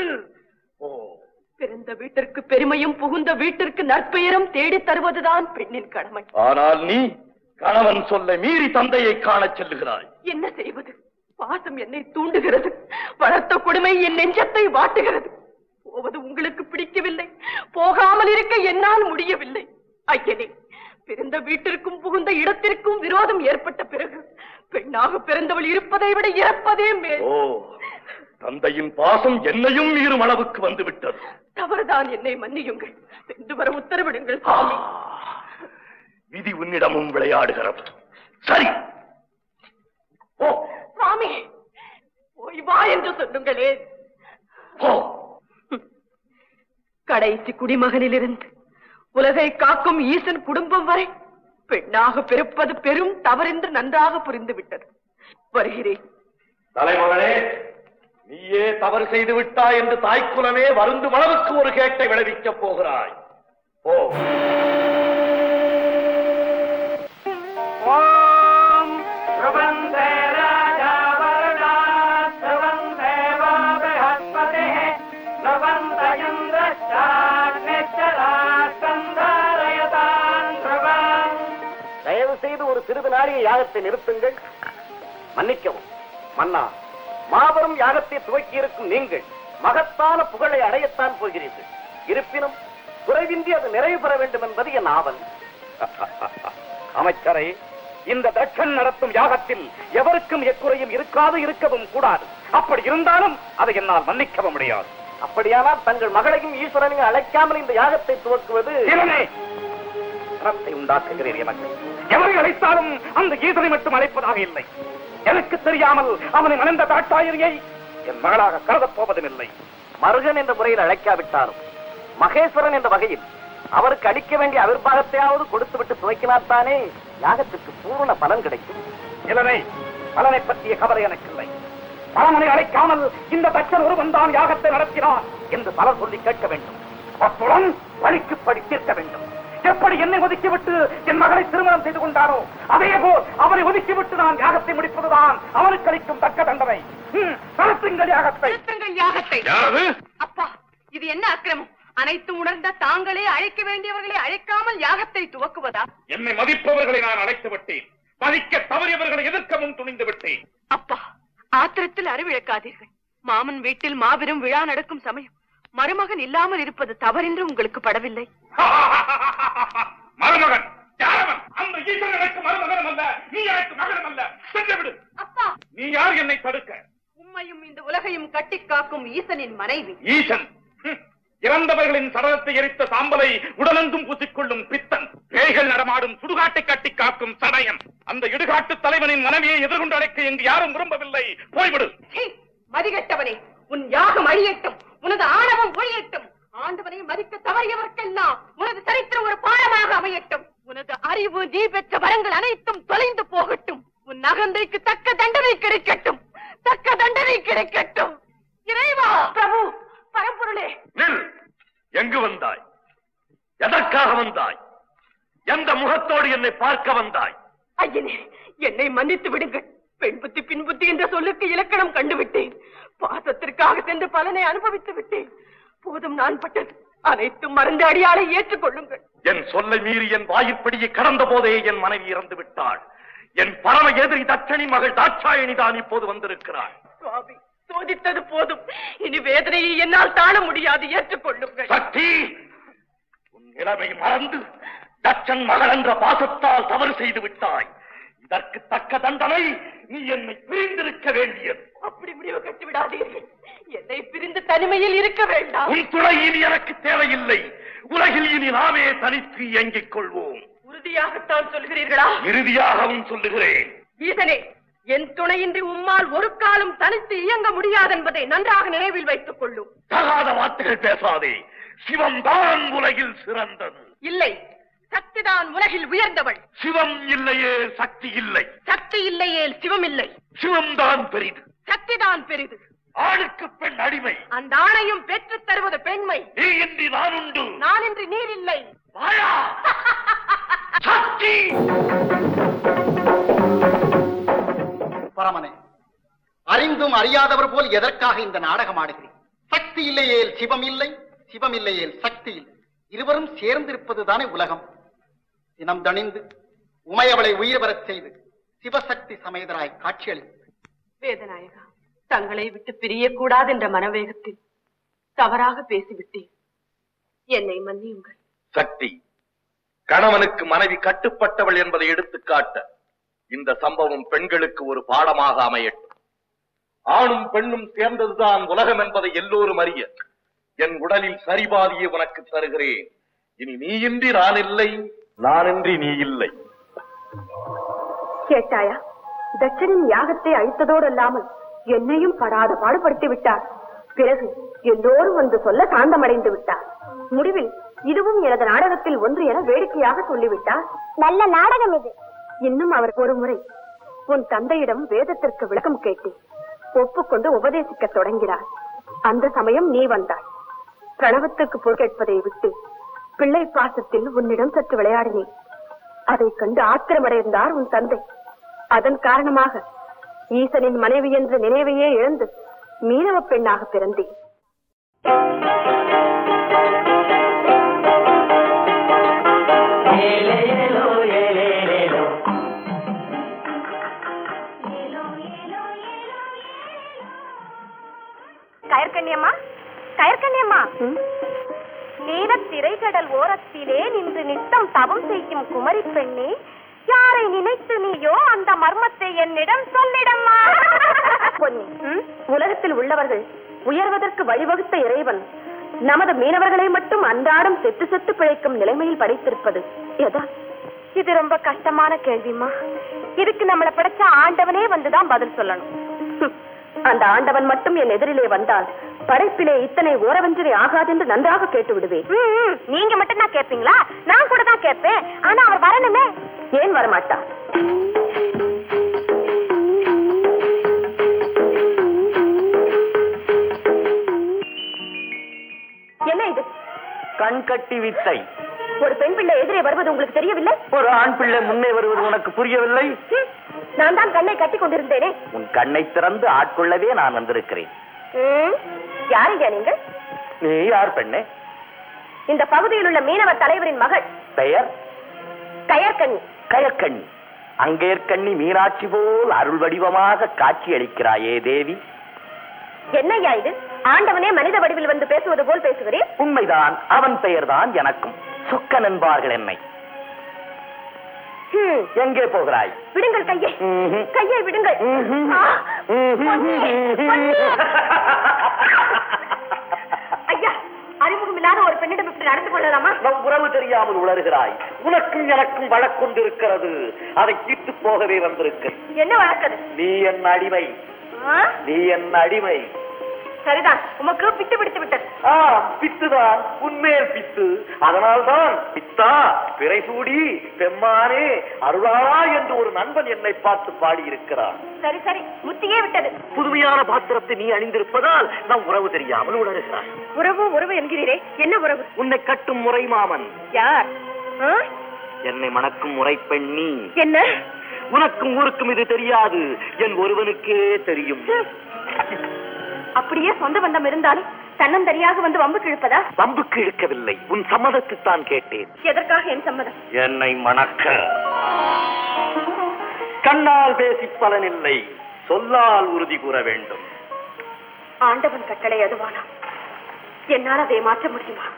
ஓ பிறந்த வீட்டிற்கு பெருமையும் புகுந்த வீட்டிற்கு நற்பெயரும் தேடித் தருவதுதான் பெண்ணின் கடமை ஆனால் நீ கணவன் சொல்ல மீறி தந்தையை காணச் செல்லுகிறாய் என்ன செய்வது பாசம் என்னை தூண்டுகிறது வளர்த்த கொடுமை என் நெஞ்சத்தை வாட்டுகிறது போவது உங்களுக்கு பிடிக்கவில்லை போகாமல் இருக்க என்னால் முடியவில்லை ஐயனே பிறந்த வீட்டிற்கும் புகுந்த இடத்திற்கும் விரோதம் ஏற்பட்ட பிறகு பெண்ணாக பிறந்தவள் இருப்பதை விட இறப்பதே மேல் ஓ தந்தையின் பாசம் என்னையும் மீறும் அளவுக்கு வந்து விட்டது தவறுதான் என்னை மன்னியுங்கள் சென்று வர உத்தரவிடுங்கள் ஆ, சுவாமி விதி உன்னிடமும் விளையாடுகிறது சரி ஓ சுவாமி போய் வா என்று சொல்லுங்களே ஓ கடைசி குடிமகனிலிருந்து உலகை காக்கும் ஈசன் குடும்பம் வரை பெண்ணாக பிறப்பது பெரும் தவறென்று நன்றாக புரிந்து விட்டது வருகிறேன் தலைமகனே நீயே தவறு செய்து விட்டாய் என்று தாய்க்குலமே வருந்தும் அளவுக்கு ஒரு கேட்டை விளைவிக்கப் போகிறாய் ஓ ஓம் பிரபந்த ராஜா வருணா பிரபந்த பృహஸ்பதே பிரபந்த இந்திரா சந்தாரயதான் பிரபம் தயவு செய்து ஒரு சிறிது நாளிய யாகத்தை நிறுத்துங்கள் மன்னிக்கவும் மன்னா மாபெரும் யாகத்தை துவக்கி இருக்கும் நீங்கள் மகத்தான புகழை அடையத்தான் போகிறீர்கள் இருப்பினும் குறைவின்றி அது நிறைவு பெற வேண்டும் என்பது என் ஆவல் அமைச்சரை இந்த தட்சன் நடத்தும் யாகத்தில் எவருக்கும் எக்குறையும் இருக்காது இருக்கவும் கூடாது அப்படி இருந்தாலும் அதை என்னால் மன்னிக்கவும் முடியாது அப்படியானால் தங்கள் மகளையும் ஈஸ்வரனையும் அழைக்காமல் இந்த யாகத்தை துவக்குவது சிரத்தை உண்டாக்குகிறேன் எனக்கு எவரை அழைத்தாலும் அந்த ஈசனை மட்டும் அழைப்பதாக இல்லை எனக்கு தெரியாமல் அவனை மணந்த தாட்டாயிரியை என் மகளாக கருதப் போவதும் இல்லை மருகன் என்ற முறையில் அழைக்காவிட்டாலும் மகேஸ்வரன் என்ற வகையில் அவருக்கு அளிக்க வேண்டிய அவிர்வாகத்தையாவது கொடுத்து விட்டு துவைக்கினால்தானே யாகத்திற்கு பூர்ண பலன் கிடைக்கும் இளனை பலனை பற்றிய கவலை எனக்கு இல்லை பரமனை அழைக்காமல் இந்த தச்சன் ஒருவன் தான் யாகத்தை நடத்தினான் என்று பலர் சொல்லி கேட்க வேண்டும் அத்துடன் பழிக்கு படி தீர்க்க வேண்டும் எப்படி என்னை ஒதுக்கிவிட்டு என் மகளை திருமணம் செய்து கொண்டாரோ அதே போல் அவனை ஒதுக்கிவிட்டு நான் யாகத்தை முடிப்பதுதான் அவனுக்கு அளிக்கும் தக்க தண்டனை ம், நடத்துங்கள் யாகத்தை நிறுத்துங்கள் யாகத்தை யாரது அப்பா இது என்ன அக்கிரமம் அனைத்தும் உணர்ந்த தாங்களே அழைக்க வேண்டியவர்களை அழைக்காமல் யாகத்தை துவக்குவதா என்னை மதிப்பவர்களை நான் அழைத்து விட்டேன் மதிக்க தவறியவர்களை எதிர்க்கவும் துணிந்து விட்டேன் அப்பா ஆத்திரத்தில் அறிவிழக்காதீர்கள் மாமன் வீட்டில் மாபெரும் விழா நடக்கும் சமயம் மருமகன் இல்லாமல் இருப்பது தவறென்று உங்களுக்கு படவில்லை மருமகன் யாரவன் அந்த ஈசன் எனக்கு மருமகனும் அல்ல நீ எனக்கு மகனும் அல்ல சென்று விடு அப்பா நீ யார் என்னை தடுக்க உம்மையும் இந்த உலகையும் கட்டி காக்கும் ஈசனின் மனைவி ஈசன் ஹம், இறந்தவர்களின் சடலத்தை எரித்த சாம்பலை உடலெங்கும் பூசிக்கொள்ளும் பித்தன் பேய்கள் நடமாடும் சுடுகாட்டை கட்டி காக்கும் சடயன் அந்த இடுகாட்டு தலைவனின் மனைவியை எதிர்கொண்டு அழைக்க இங்கு யாரும் விரும்பவில்லை போய்விடு சீ, மதிகெட்டவனே உன் யாகம் அழியட்டும் உனது ஆணவம் ஒழியட்டும் ஆண்டவனை மதிக்க தவறியவர்க்கெல்லாம் உனது சரித்திரம் ஒரு பாடமாக அமையட்டும் உனது அறிவு நீ பெற்ற வரங்கள் அனைத்தும் தொலைந்து போகட்டும் உன் நகந்தைக்கு தக்க தண்டனை கிடைக்கட்டும் தக்க தண்டனை கிடைக்கட்டும் இறைவா பிரபு பரம்பொருளே நில் எங்கு வந்தாய் எதற்காக வந்தாய் எந்த முகத்தோடு என்னை பார்க்க வந்தாய் ஐயனே என்னை மன்னித்து விடுங்கள் பெண் புத்தி பின் புத்தி என்ற சொல்லுக்கு இலக்கணம் கண்டுவிட்டேன் பாசத்திற்காக சென்று பலனை அனுபவித்து விட்டேன் போதும் நான் பட்டது அனைத்தும் மறந்து அடியாளை ஏற்றுக்கொள்ளுங்கள் என் சொல்லை மீறி என் வாயிற்படியை கடந்த போதே என் மனைவி இறந்து விட்டாள் என் பரம எதிரி தட்சணி மகள் தாட்சாயணி தான் இப்போது வந்திருக்கிறாள் சுவாமி சோதித்தது போதும் இனி வேதனையை என்னால் தாழ முடியாது ஏற்றுக்கொள்ளுங்கள் சக்தி உன் நிலைமை மறந்து தச்சன் மகள் என்ற பாசத்தால் தவறு செய்து விட்டாய் இதற்கு தக்க தண்டனை நீ என்னை பிரிந்திருக்க வேண்டியது அப்படி முடிவு கட்டி விடாதீர்கள் என்னை பிரிந்து தனிமையில் இருக்க வேண்டாம் உன் துணை இனி எனக்கு தேவையில்லை உலகில் இனி நாமே தனித்து இயங்கிக் கொள்வோம் உறுதியாகத்தான் சொல்கிறீர்களா இறுதியாகவும் சொல்லுகிறேன் ஈசனே என் துணையின்றி உம்மால் ஒரு காலம் தனித்து இயங்க முடியாதென்பதை நன்றாக நினைவில் வைத்துக் கொள்ளும் தகாத வார்த்தைகள் பேசாதே சிவம் தான் உலகில் சிறந்தது இல்லை சக்திதான் உலகில் உயர்ந்தவள் சிவம் இல்லையே சக்தி இல்லை சக்தி இல்லையேல் சிவம் இல்லை சிவம் தான் பெரிது சக்திதான் பெரிது ஆணுக்கு பெண் அடிமை அந்த ஆணையும் பெற்றுத் தருவது பெண்மை நீ இன்றி நான் உண்டு நானின்றி நீர் இல்லை வாயா சக்தி பரமனே அறிந்தும் அறியாதவர் போல் எதற்காக இந்த நாடகம் ஆடுகிறேன் சக்தி இல்லையேல் சிவம் இல்லை சிவம் இல்லையேல் சக்தி இல்லை இருவரும் சேர்ந்திருப்பதுதானே உலகம் தினம் தணிந்து உமையவளை உயிர் வரச் செய்து சிவசக்தி சமேதராய் காட்சியளி வேதநாயகா தங்களை விட்டு பிரியக்கூடாது என்ற மனவேகத்தில் தவறாக பேசிவிட்டேன் என்னை மன்னியுங்கள் சக்தி கணவனுக்கு மனைவி கட்டுப்பட்டவள் என்பதை எடுத்துக்காட்ட இந்த சம்பவம் பெண்களுக்கு ஒரு பாடமாக அமையட்டும் ஆணும் பெண்ணும் சேர்ந்ததுதான் உலகம் என்பதை எல்லோரும் அறிய என் உடலில் சரிபாதியை உனக்கு தருகிறேன் இனி நீயின்றி நான் இல்லை நானின்றி நீ இல்லை கேட்டாயா தட்சனின் யாகத்தை அழித்ததோடு அல்லாமல் என்னையும் படாத பாடுபடுத்தி விட்டார் பிறகு எல்லோரும் வந்து சொல்ல சாந்தமடைந்து விட்டார் முடிவில் இதுவும் எனது நாடகத்தில் ஒன்று என வேடிக்கையாக சொல்லிவிட்டார் நல்ல நாடகம் இது இன்னும் அவர் ஒரு முறை உன் தந்தையிடம் வேதத்திற்கு விளக்கம் கேட்டேன் ஒப்புக்கொண்டு உபதேசிக்க தொடங்கினார் அந்த சமயம் நீ வந்தாய் பிரணவத்துக்கு பொருள் கேட்பதை விட்டு பிள்ளை பாசத்தில் உன்னிடம் சற்று விளையாடினேன் அதைக் கண்டு ஆத்திரமடைந்தார் உன் தந்தை அதன் காரணமாக ஈசனின் மனைவி என்ற நினைவையே இழந்து மீனவ பெண்ணாக பிறந்தேன் கயற்கண்ணியம்மா கயற்கண்ணியம்மா நீலத் திரைக்கடல் ஓரத்திலே நின்று நித்தம் தவம் செய்யும் குமரி பெண்ணே யாரை நினைத்து நீயோ அந்த மர்மத்தை என்னிடம் சொல்லிடம்மா பொன்னி உலகத்தில் உள்ளவர்கள் உயர்வதற்கு வழிவகுத்த இறைவன் நமது மீனவர்களை மட்டும் அன்றாடம் செத்து செத்து பிழைக்கும் நிலைமையில் படைத்திருப்பது எதா இது ரொம்ப கஷ்டமான கேள்விம்மா இதுக்கு நம்மள படைச்ச ஆண்டவனே வந்துதான் பதில் சொல்லணும் ஹம், அந்த ஆண்டவன் மட்டும் என் எதிரிலே வந்தால் படைப்பிலே இத்தனை ஓரவஞ்சனை ஆகாதென்று நன்றாக கேட்டு விடுவேன் ம், ம், நீங்க மட்டும் தான் கேப்பீங்களா நான் கூட தான் கேட்பேன் ஆனா அவர் வரணுமே ஏன் வரமாட்டா கண் கட்டி வித்தை ஒரு பெண் பிள்ளை எதிரே வருவது உங்களுக்கு தெரியவில்லை ஒரு ஆண் பிள்ளை முன்னே வருவது உனக்கு புரியவில்லை ஹம், நான் தான் கண்ணை கட்டி கொண்டிருந்தேனே உன் கண்ணை திறந்து ஆட்கொள்ளவே நான் வந்திருக்கிறேன் ஹம், யாருங்க நீங்கள் நீ யார் பெண்ணே இந்த பகுதியில் உள்ள மீனவ தலைவரின் மகள் பெயர் கயற்கண்ணி கயற்கண்ணி அங்கேற்கண்ணி மீனாட்சி போல் அருள் வடிவமாக காட்சி அளிக்கிறாயே தேவி என்னய்யா இது ஆண்டவனே மனித வடிவில் வந்து பேசுவது போல் பேசுகிறேன் உண்மைதான் அவன் பெயர்தான் எனக்கும் சொக்கன் என்பார்கள் என்னை ஹம், எங்கே போகிறாய் விடுங்கள் கையை ம்ஹும். கையை விடுங்கள் ம்ஹும். ஆ, ம்ஹும். பொன்னி, பொன்னி. ஐயா அறிமுகம் இல்லாத ஒரு பெண்ணிடம் இப்படி நடந்து கொள்ளலாமா நம் உறவு தெரியாமல் உளறுகிறாய் உனக்கும் எனக்கும் வழக்கொண்டிருக்கிறது அதை தீர்த்து போகவே வந்திருக்கிறேன் என்ன வழக்கது நீ என் அடிமை ஆ? நீ என் அடிமை சரிதான் உமக்கு பிட்டு பிடித்து விட்டது ஆ பித்துதான் உண்மையில் பித்து அதனால்தான் பித்தா பிறை சூடி பெம்மானே அருளாளா என்று ஒரு நண்பன் என்னை பார்த்து பாடியிருக்கிறான் சரி சரி முத்தியே விட்டது புதுமையான பாத்திரத்தை நீ அணிந்திருப்பதால் நம் உறவு தெரியாமல் உணர்கிறாய் உறவு உறவு என்கிறீரே என்ன உறவு உன்னை கட்டும் முறை மாமன் யார் ஆ? என்னை மணக்கும் முறை பெண் நீ என்ன உனக்கும் ஊருக்கும் இது தெரியாது என் ஒருவனுக்கே தெரியும் அப்படியே சொந்த பந்தம் இருந்தாலும் தன்னந்தனியாக வந்து வம்பு கிழப்பதா வம்புக்கு இழுக்கவில்லை உன் சம்மதத்தைத்தான் கேட்டேன் எதற்காக என் சம்மதம் என்னை மணக்க கண்ணால் பேசி பலனில்லை சொல்லால் உறுதி கூற வேண்டும் ஆண்டவன் கட்டளை அதுவானா என்னால் அதை மாற்ற முடியுமா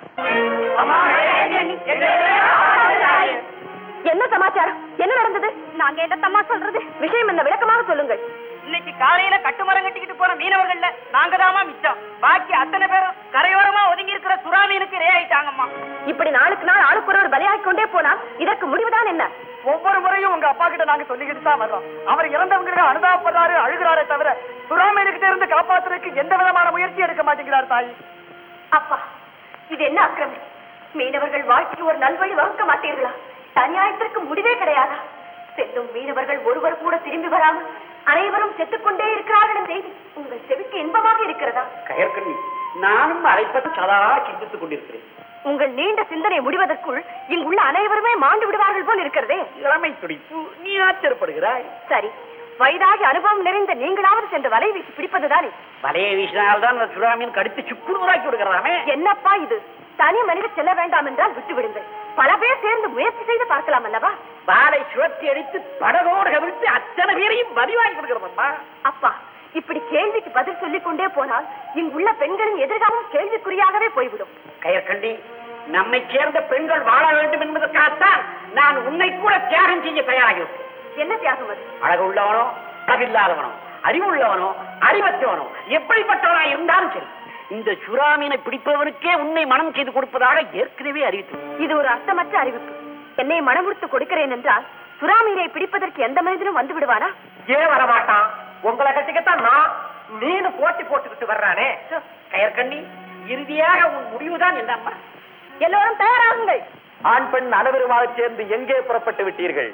என்ன சமாச்சாரம் என்ன நடந்தது நாங்க என்னத்தம்மா சொல்றது விஷயம் என்ன விளக்கமாக சொல்லுங்கள் இன்னைக்கு காலையில கட்டுமரம் கட்டிக்கிட்டு போற மீனவர்கள்ல நாங்க தாமா மிச்சம் பாக்கி அத்தனை பேரும் கரையோரமா ஒதுங்கி இருக்கிற சுறா மீனுக்கு ரே ஆயிட்டாங்கம்மா இப்படி நாளுக்கு நாள் ஆளுக்கு ஒரு பலியாகிக் கொண்டே போனால் இதற்கு முடிவுதான் என்ன ஒவ்வொரு முறையும் உங்க அப்பா கிட்ட நாங்க சொல்லிக்கிட்டு தான் வர்றோம் அவர் இறந்தவங்க அனுதாபப்படுறாரு அழுகிறாரே தவிர சுறா மீனுக்கிட்ட இருந்து காப்பாத்துறதுக்கு எந்த விதமான முயற்சி எடுக்க மாட்டேங்கிறார் தாய் அப்பா இது என்ன அக்கிரமம் மீனவர்கள் வாழ்க்கைக்கு ஒரு நல்வழி வகுக்க மாட்டீர்களா அநியாயத்திற்கு முடிவே கிடையாதா செல்லும் மீனவர்கள் ஒருவர் கூட திரும்பி வராமல் அனைவரும் செத்துக்கொண்டே இருக்கிறார்கள் என்ற செய்தி உங்கள் செவிக்கு இன்பமாக இருக்கிறதா கயற்கண்ணி நானும் அழைப்பது சதா சிந்தித்துக் கொண்டிருக்கிறேன் உங்கள் நீண்ட சிந்தனை முடிவதற்குள் இங்குள்ள அனைவருமே மாண்டு விடுவார்கள் போல் இருக்கிறதே இளமை துடிப்பு நீ ஆச்சரியப்படுகிறாய் சரி வயதாகி அனுபவம் நிறைந்த நீங்களாவது சென்று வலை வீசி பிடிப்பதுதானே வலையை வீசினால்தான் அந்த சுறாமீன் கடித்து சுக்குநூறாக்கி விடுகிறாமே என்னப்பா இது தனி மனிதர் செல்ல வேண்டாம் என்றால் விட்டு விடுங்கள் பல பேர் சேர்ந்து முயற்சி செய்து பார்க்கலாம் அல்லவா வாளை சுழற்றி அடித்து படகோடு கவிழ்த்து அத்தனை பேரையும் பதி வாங்கி கொடுக்கிறோம்மா அப்பா இப்படி கேள்விக்கு பதில் சொல்லிக் கொண்டே போனால் இங்குள்ள பெண்களின் எதிர்காலம் கேள்விக்குறியாகவே போய்விடும் கயற்கண்டி நம்மை சேர்ந்த பெண்கள் வாழ வேண்டும் என்பதற்காகத்தான் நான் உன்னை கூட தியாகம் செய்ய தயாராகிறேன் என்ன தியாகம் அது அழகு உள்ளவனோ அழகில்லாதவனோ அறிவுள்ளவனோ அறிவற்றவனோ எப்படிப்பட்டவனா இருந்தாலும் சரி இந்த சுறாமீனை பிடிப்பவனுக்கே உன்னை மனம் செய்து கொடுப்பதாக ஏற்கனவே அறிவித்து இது ஒரு அர்த்தமற்ற அறிவிப்பு என்னை மனமுடுத்து கொடுக்கிறேன் என்றால் சுறாமீனை பிடிப்பதற்கு எந்த மனிதனும் வந்து விடுவானா ஏன் வரமாட்டான் உங்களை கட்டிக்கத்தான் நான் நீனு போட்டி போட்டுக்கிட்டு வர்றானே கயற்கண்ணி இறுதியாக உன் முடிவுதான் என்னம்மா எல்லோரும் தயாராகுங்கள் ஆண் பெண் அனைவருமாக சேர்ந்து எங்கே புறப்பட்டு விட்டீர்கள்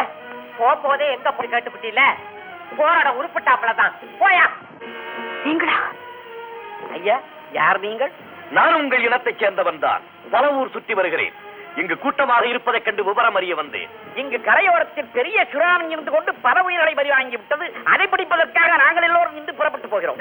போதே எங்க போய் கேட்டுப்பட்டீல போராட உருப்பிட்டாப்புலதான் போயா நீங்களா ஐயா யார் நீங்கள் நான் உங்கள் இனத்தைச் சேர்ந்தவன் தான் பல ஊர் சுற்றி வருகிறேன் இங்கு கூட்டமாக இருப்பதைக் கண்டு விவரம் அறிய வந்தேன் இங்கு கரையோரத்தில் பெரிய சுறாமி இருந்து கொண்டு பல உயிர்களை பறி வாங்கி விட்டது அதை பிடிப்பதற்காக நாங்கள் எல்லோரும் இன்று புறப்பட்டு போகிறோம்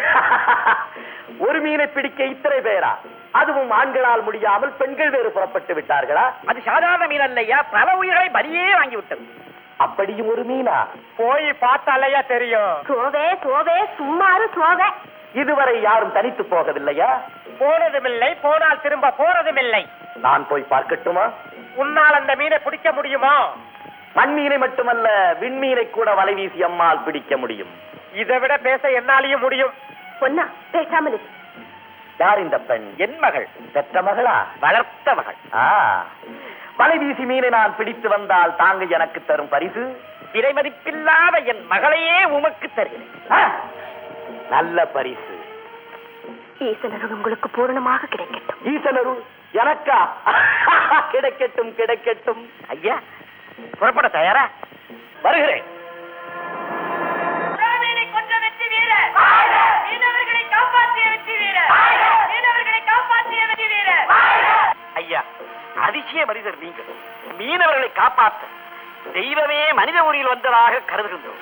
ஒரு மீனை பிடிக்க இத்தனை பேரா அதுவும் ஆண்களால் முடியாமல் பெண்கள் வேறு புறப்பட்டு விட்டார்களா அது சாதாரண மீன் அல்லையா பல உயிர்களை பலியே வாங்கி விட்டது அப்படியும் ஒரு மீனா போய் பார்த்தாலையா தெரியும் சோவே சோவே சும்மாறு சோவே இதுவரை யாரும் தனித்து போகவில்லையா போனதுமில்லை போனால் திரும்ப போறதுமில்லை நான் போய் பார்க்கட்டுமா உன்னால் அந்த மீனை பிடிக்க முடியுமா மண்மீனை மட்டுமல்ல விண்மீனை கூட வலை வீசி அம்மால் பிடிக்க முடியும் இதை விட பேச என்னாலையும் முடியும் பொன்னா பேசாமல் இரு. யார் இந்த பெண் என் மகள் பெற்ற மகளா வளர்த்த மகள் ஆ வலை வீசி மீனை நான் பிடித்து வந்தால் தாங்க எனக்கு தரும் பரிசு விலை மதிப்பில்லாத என் மகளையே உமக்கு தருகிறேன் ஆ, நல்ல பரிசு ஈசனருள் உங்களுக்கு பூரணமாக கிடைக்கட்டும் ஈசனரு எனக்கா கிடைக்கட்டும் கிடைக்கட்டும் ஐயா புறப்பட தயாரா வருகிறேன் கொஞ்சம் வெற்றி வீரர் மீனவர்களை காப்பாற்றிய வெற்றி வீரர் மீனவர்களை காப்பாற்றிய வெற்றி வீரர் ஐயா மனிதர் நீங்கள் மீனவர்களை காப்பாற்ற தெய்வமே மனித உரியில் வந்ததாக கருதுகின்றோம்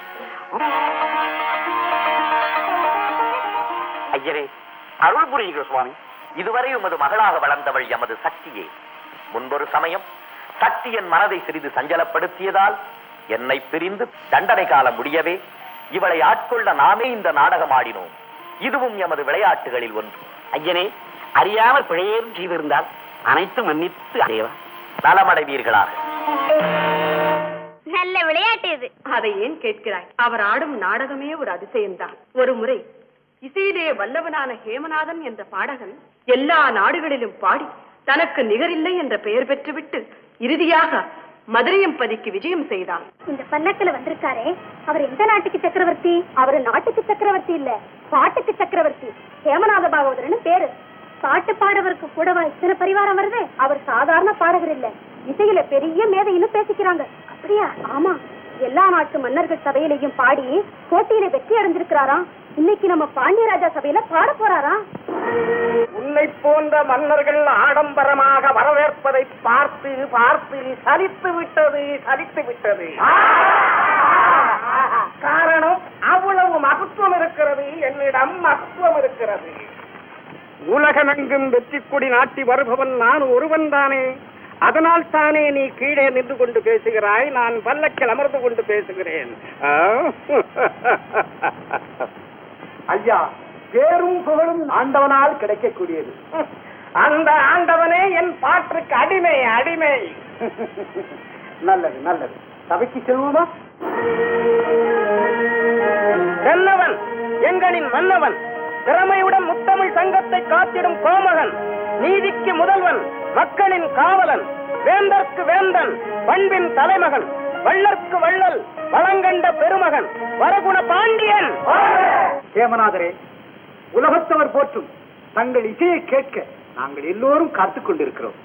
ஐயரே அருள் புரியுங்கள் சுவாமி இதுவரை உமது மகளாக வளர்ந்தவள் எமது சக்தியே முன்பொரு சமயம் சக்தி என் மனதை சிறிது சஞ்சலப்படுத்தியதால் என்னை பிரிந்து தண்டனை காலம் முடியவே இவளை ஆட்கொள்ள நாமே இந்த நாடகம் ஆடினோம் இதுவும் எமது விளையாட்டுகளில் ஒன்று ஐயனே அறியாமல் பிழையேறும் செய்திருந்தால் அனைத்தும் மன்னித்து அடைவா நலமடைவீர்களாக நல்ல விளையாட்டு இது அதை ஏன் கேட்கிறாய் அவர் ஆடும் நாடகமே ஒரு அதிசயம்தான் ஒரு முறை இசையிலே வல்லவனான ஹேமநாதன் என்ற பாடகன் எல்லா நாடுகளிலும் பாடி தனக்கு நிகரில்லை என்ற பெயர் பெற்றுவிட்டு இறுதியாக மதுரையம்பதிக்கு விஜயம் செய்தான் இந்த பல்லக்குல வந்திருக்காரே அவர் எந்த நாட்டுக்கு சக்கரவர்த்தி அவர் நாட்டுக்கு சக்கரவர்த்தி இல்ல பாட்டுக்கு சக்கரவர்த்தி ஹேமநாத பாகவதர்னு பேரு பாட்டு பாடவருக்கு கூடவா இத்தனை பரிவாரம் வருது அவர் சாதாரண பாடகர் இல்ல இசையில பெரிய மேதைன்னு பேசிக்கிறாங்க அப்படியா ஆமா எல்லா நாட்டு மன்னர்கள் சபையிலையும் பாடி போட்டியில வெற்றி அடைஞ்சிருக்கிறாராம் இன்னைக்கு நம்ம பாண்டியராஜா சபையில பாட போறாராம் உன்னை போன்ற மன்னர்கள் ஆடம்பரமாக வரவேற்பதை பார்த்து பார்த்து சலித்து விட்டது சலித்து விட்டது காரணம் அவ்வளவு மகத்துவம் இருக்கிறது என்னிடம் மகத்துவம் இருக்கிறது உலகமெங்கும் வெற்றி கொடி நாட்டி வருபவன் நான் ஒருவன் தானே அதனால் தானே நீ கீழே நின்று கொண்டு பேசுகிறாய் நான் பல்லக்கில் அமர்ந்து கொண்டு பேசுகிறேன் ஆ? ஐயா பேரும் புகழும் ஆண்டவனால் கிடைக்கக்கூடியது அந்த ஆண்டவனே என் பாட்டுக்கு அடிமை அடிமை நல்லது நல்லது சபைக்கு செல்வோமா தென்னவன் எங்களின் மன்னவன் திறமையுடன் முத்தமிழ் சங்கத்தை காத்திடும் கோமகன் நீதிக்கு முதல்வன் மக்களின் காவலன் வேந்தர்க்கு வேந்தன் பண்பின் தலைமகன் வள்ளற்கு வள்ளல் வளங்கண்ட பெருமகன் வரகுண பாண்டியன் ஹேமநாதரே உலகத்தவர் போற்றும் தங்கள் இசையை கேட்க நாங்கள் எல்லோரும் காத்துக் கொண்டிருக்கிறோம்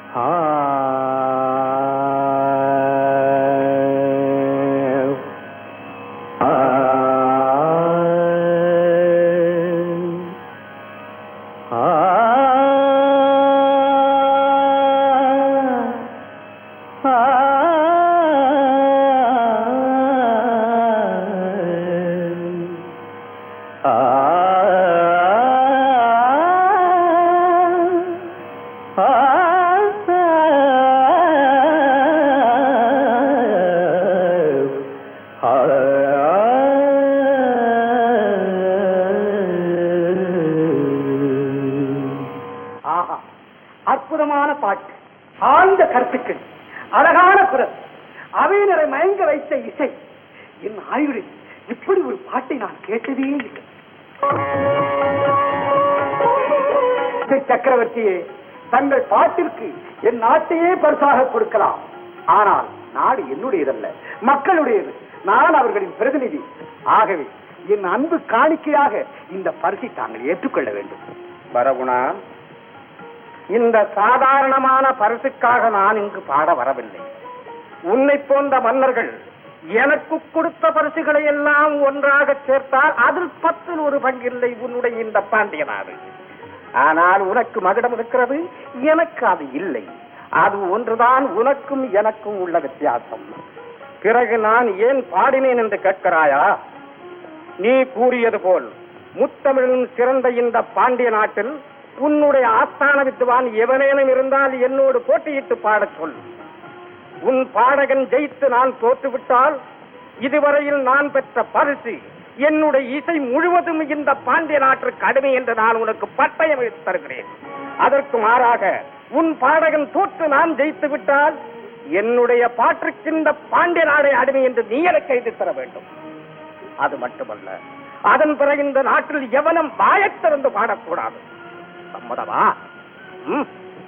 ஆஹா அற்புதமான பாட்டு ஆழ்ந்த கருத்துக்கள் அழகான குரல் அவையினரை மயங்க வைத்த இசை என் ஆயுளில் இப்படி ஒரு பாட்டை நான் கேட்டதே இல்லை இசை சக்கரவர்த்தியே தங்கள் பாட்டிற்கு என் நாட்டையே பரிசாக கொடுக்கலாம் ஆனால் நாடு என்னுடையதல்ல மக்களுடையது நான் அவர்களின் பிரதிநிதி ஆகவே என் அன்பு காணிக்கையாக இந்த பரிசை தாங்கள் ஏற்றுக்கொள்ள வேண்டும் வரகுணா இந்த சாதாரணமான பரிசுக்காக நான் இங்கு பாட வரவில்லை உன்னை போன்ற மன்னர்கள் எனக்கு கொடுத்த பரிசுகளை எல்லாம் ஒன்றாக சேர்த்தால் அதில் பத்தில் ஒரு பங்கில்லை உன்னுடைய இந்த பாண்டிய நாடு ஆனால் உனக்கு மகுடம் இருக்கிறது எனக்கு அது இல்லை அது ஒன்றுதான் உனக்கும் எனக்கும் உள்ள வித்தியாசம் பிறகு நான் ஏன் பாடினேன் என்று கேட்கிறாயா நீ கூறியது போல் முத்தமிழின் சிறந்த இந்த பாண்டிய நாட்டில் உன்னுடைய ஆஸ்தான வித்துவான் எவனேனும் இருந்தால் என்னோடு போட்டியிட்டு பாடச் சொல் உன் பாடகன் ஜெயித்து நான் தோற்றுவிட்டால் இதுவரையில் நான் பெற்ற பரிசு என்னுடைய இசை முழுவதும் இந்த பாண்டிய நாட்டிற்கு அடிமை என்று நான் உனக்கு பட்டயம் எடுத்து தருகிறேன் அதற்கு மாறாக உன் பாடகன் தோற்று நான் ஜெயித்து விட்டால் என்னுடைய பாட்டுக்கு இந்த பாண்டிய நாடே அடிமை என்று நீ எனக்கு எழுதி தர வேண்டும் அது மட்டுமல்ல அதன் பிறகு இந்த நாட்டில் எவனும் வாயத் திறந்து பாடக்கூடாது சம்மதமா ம்?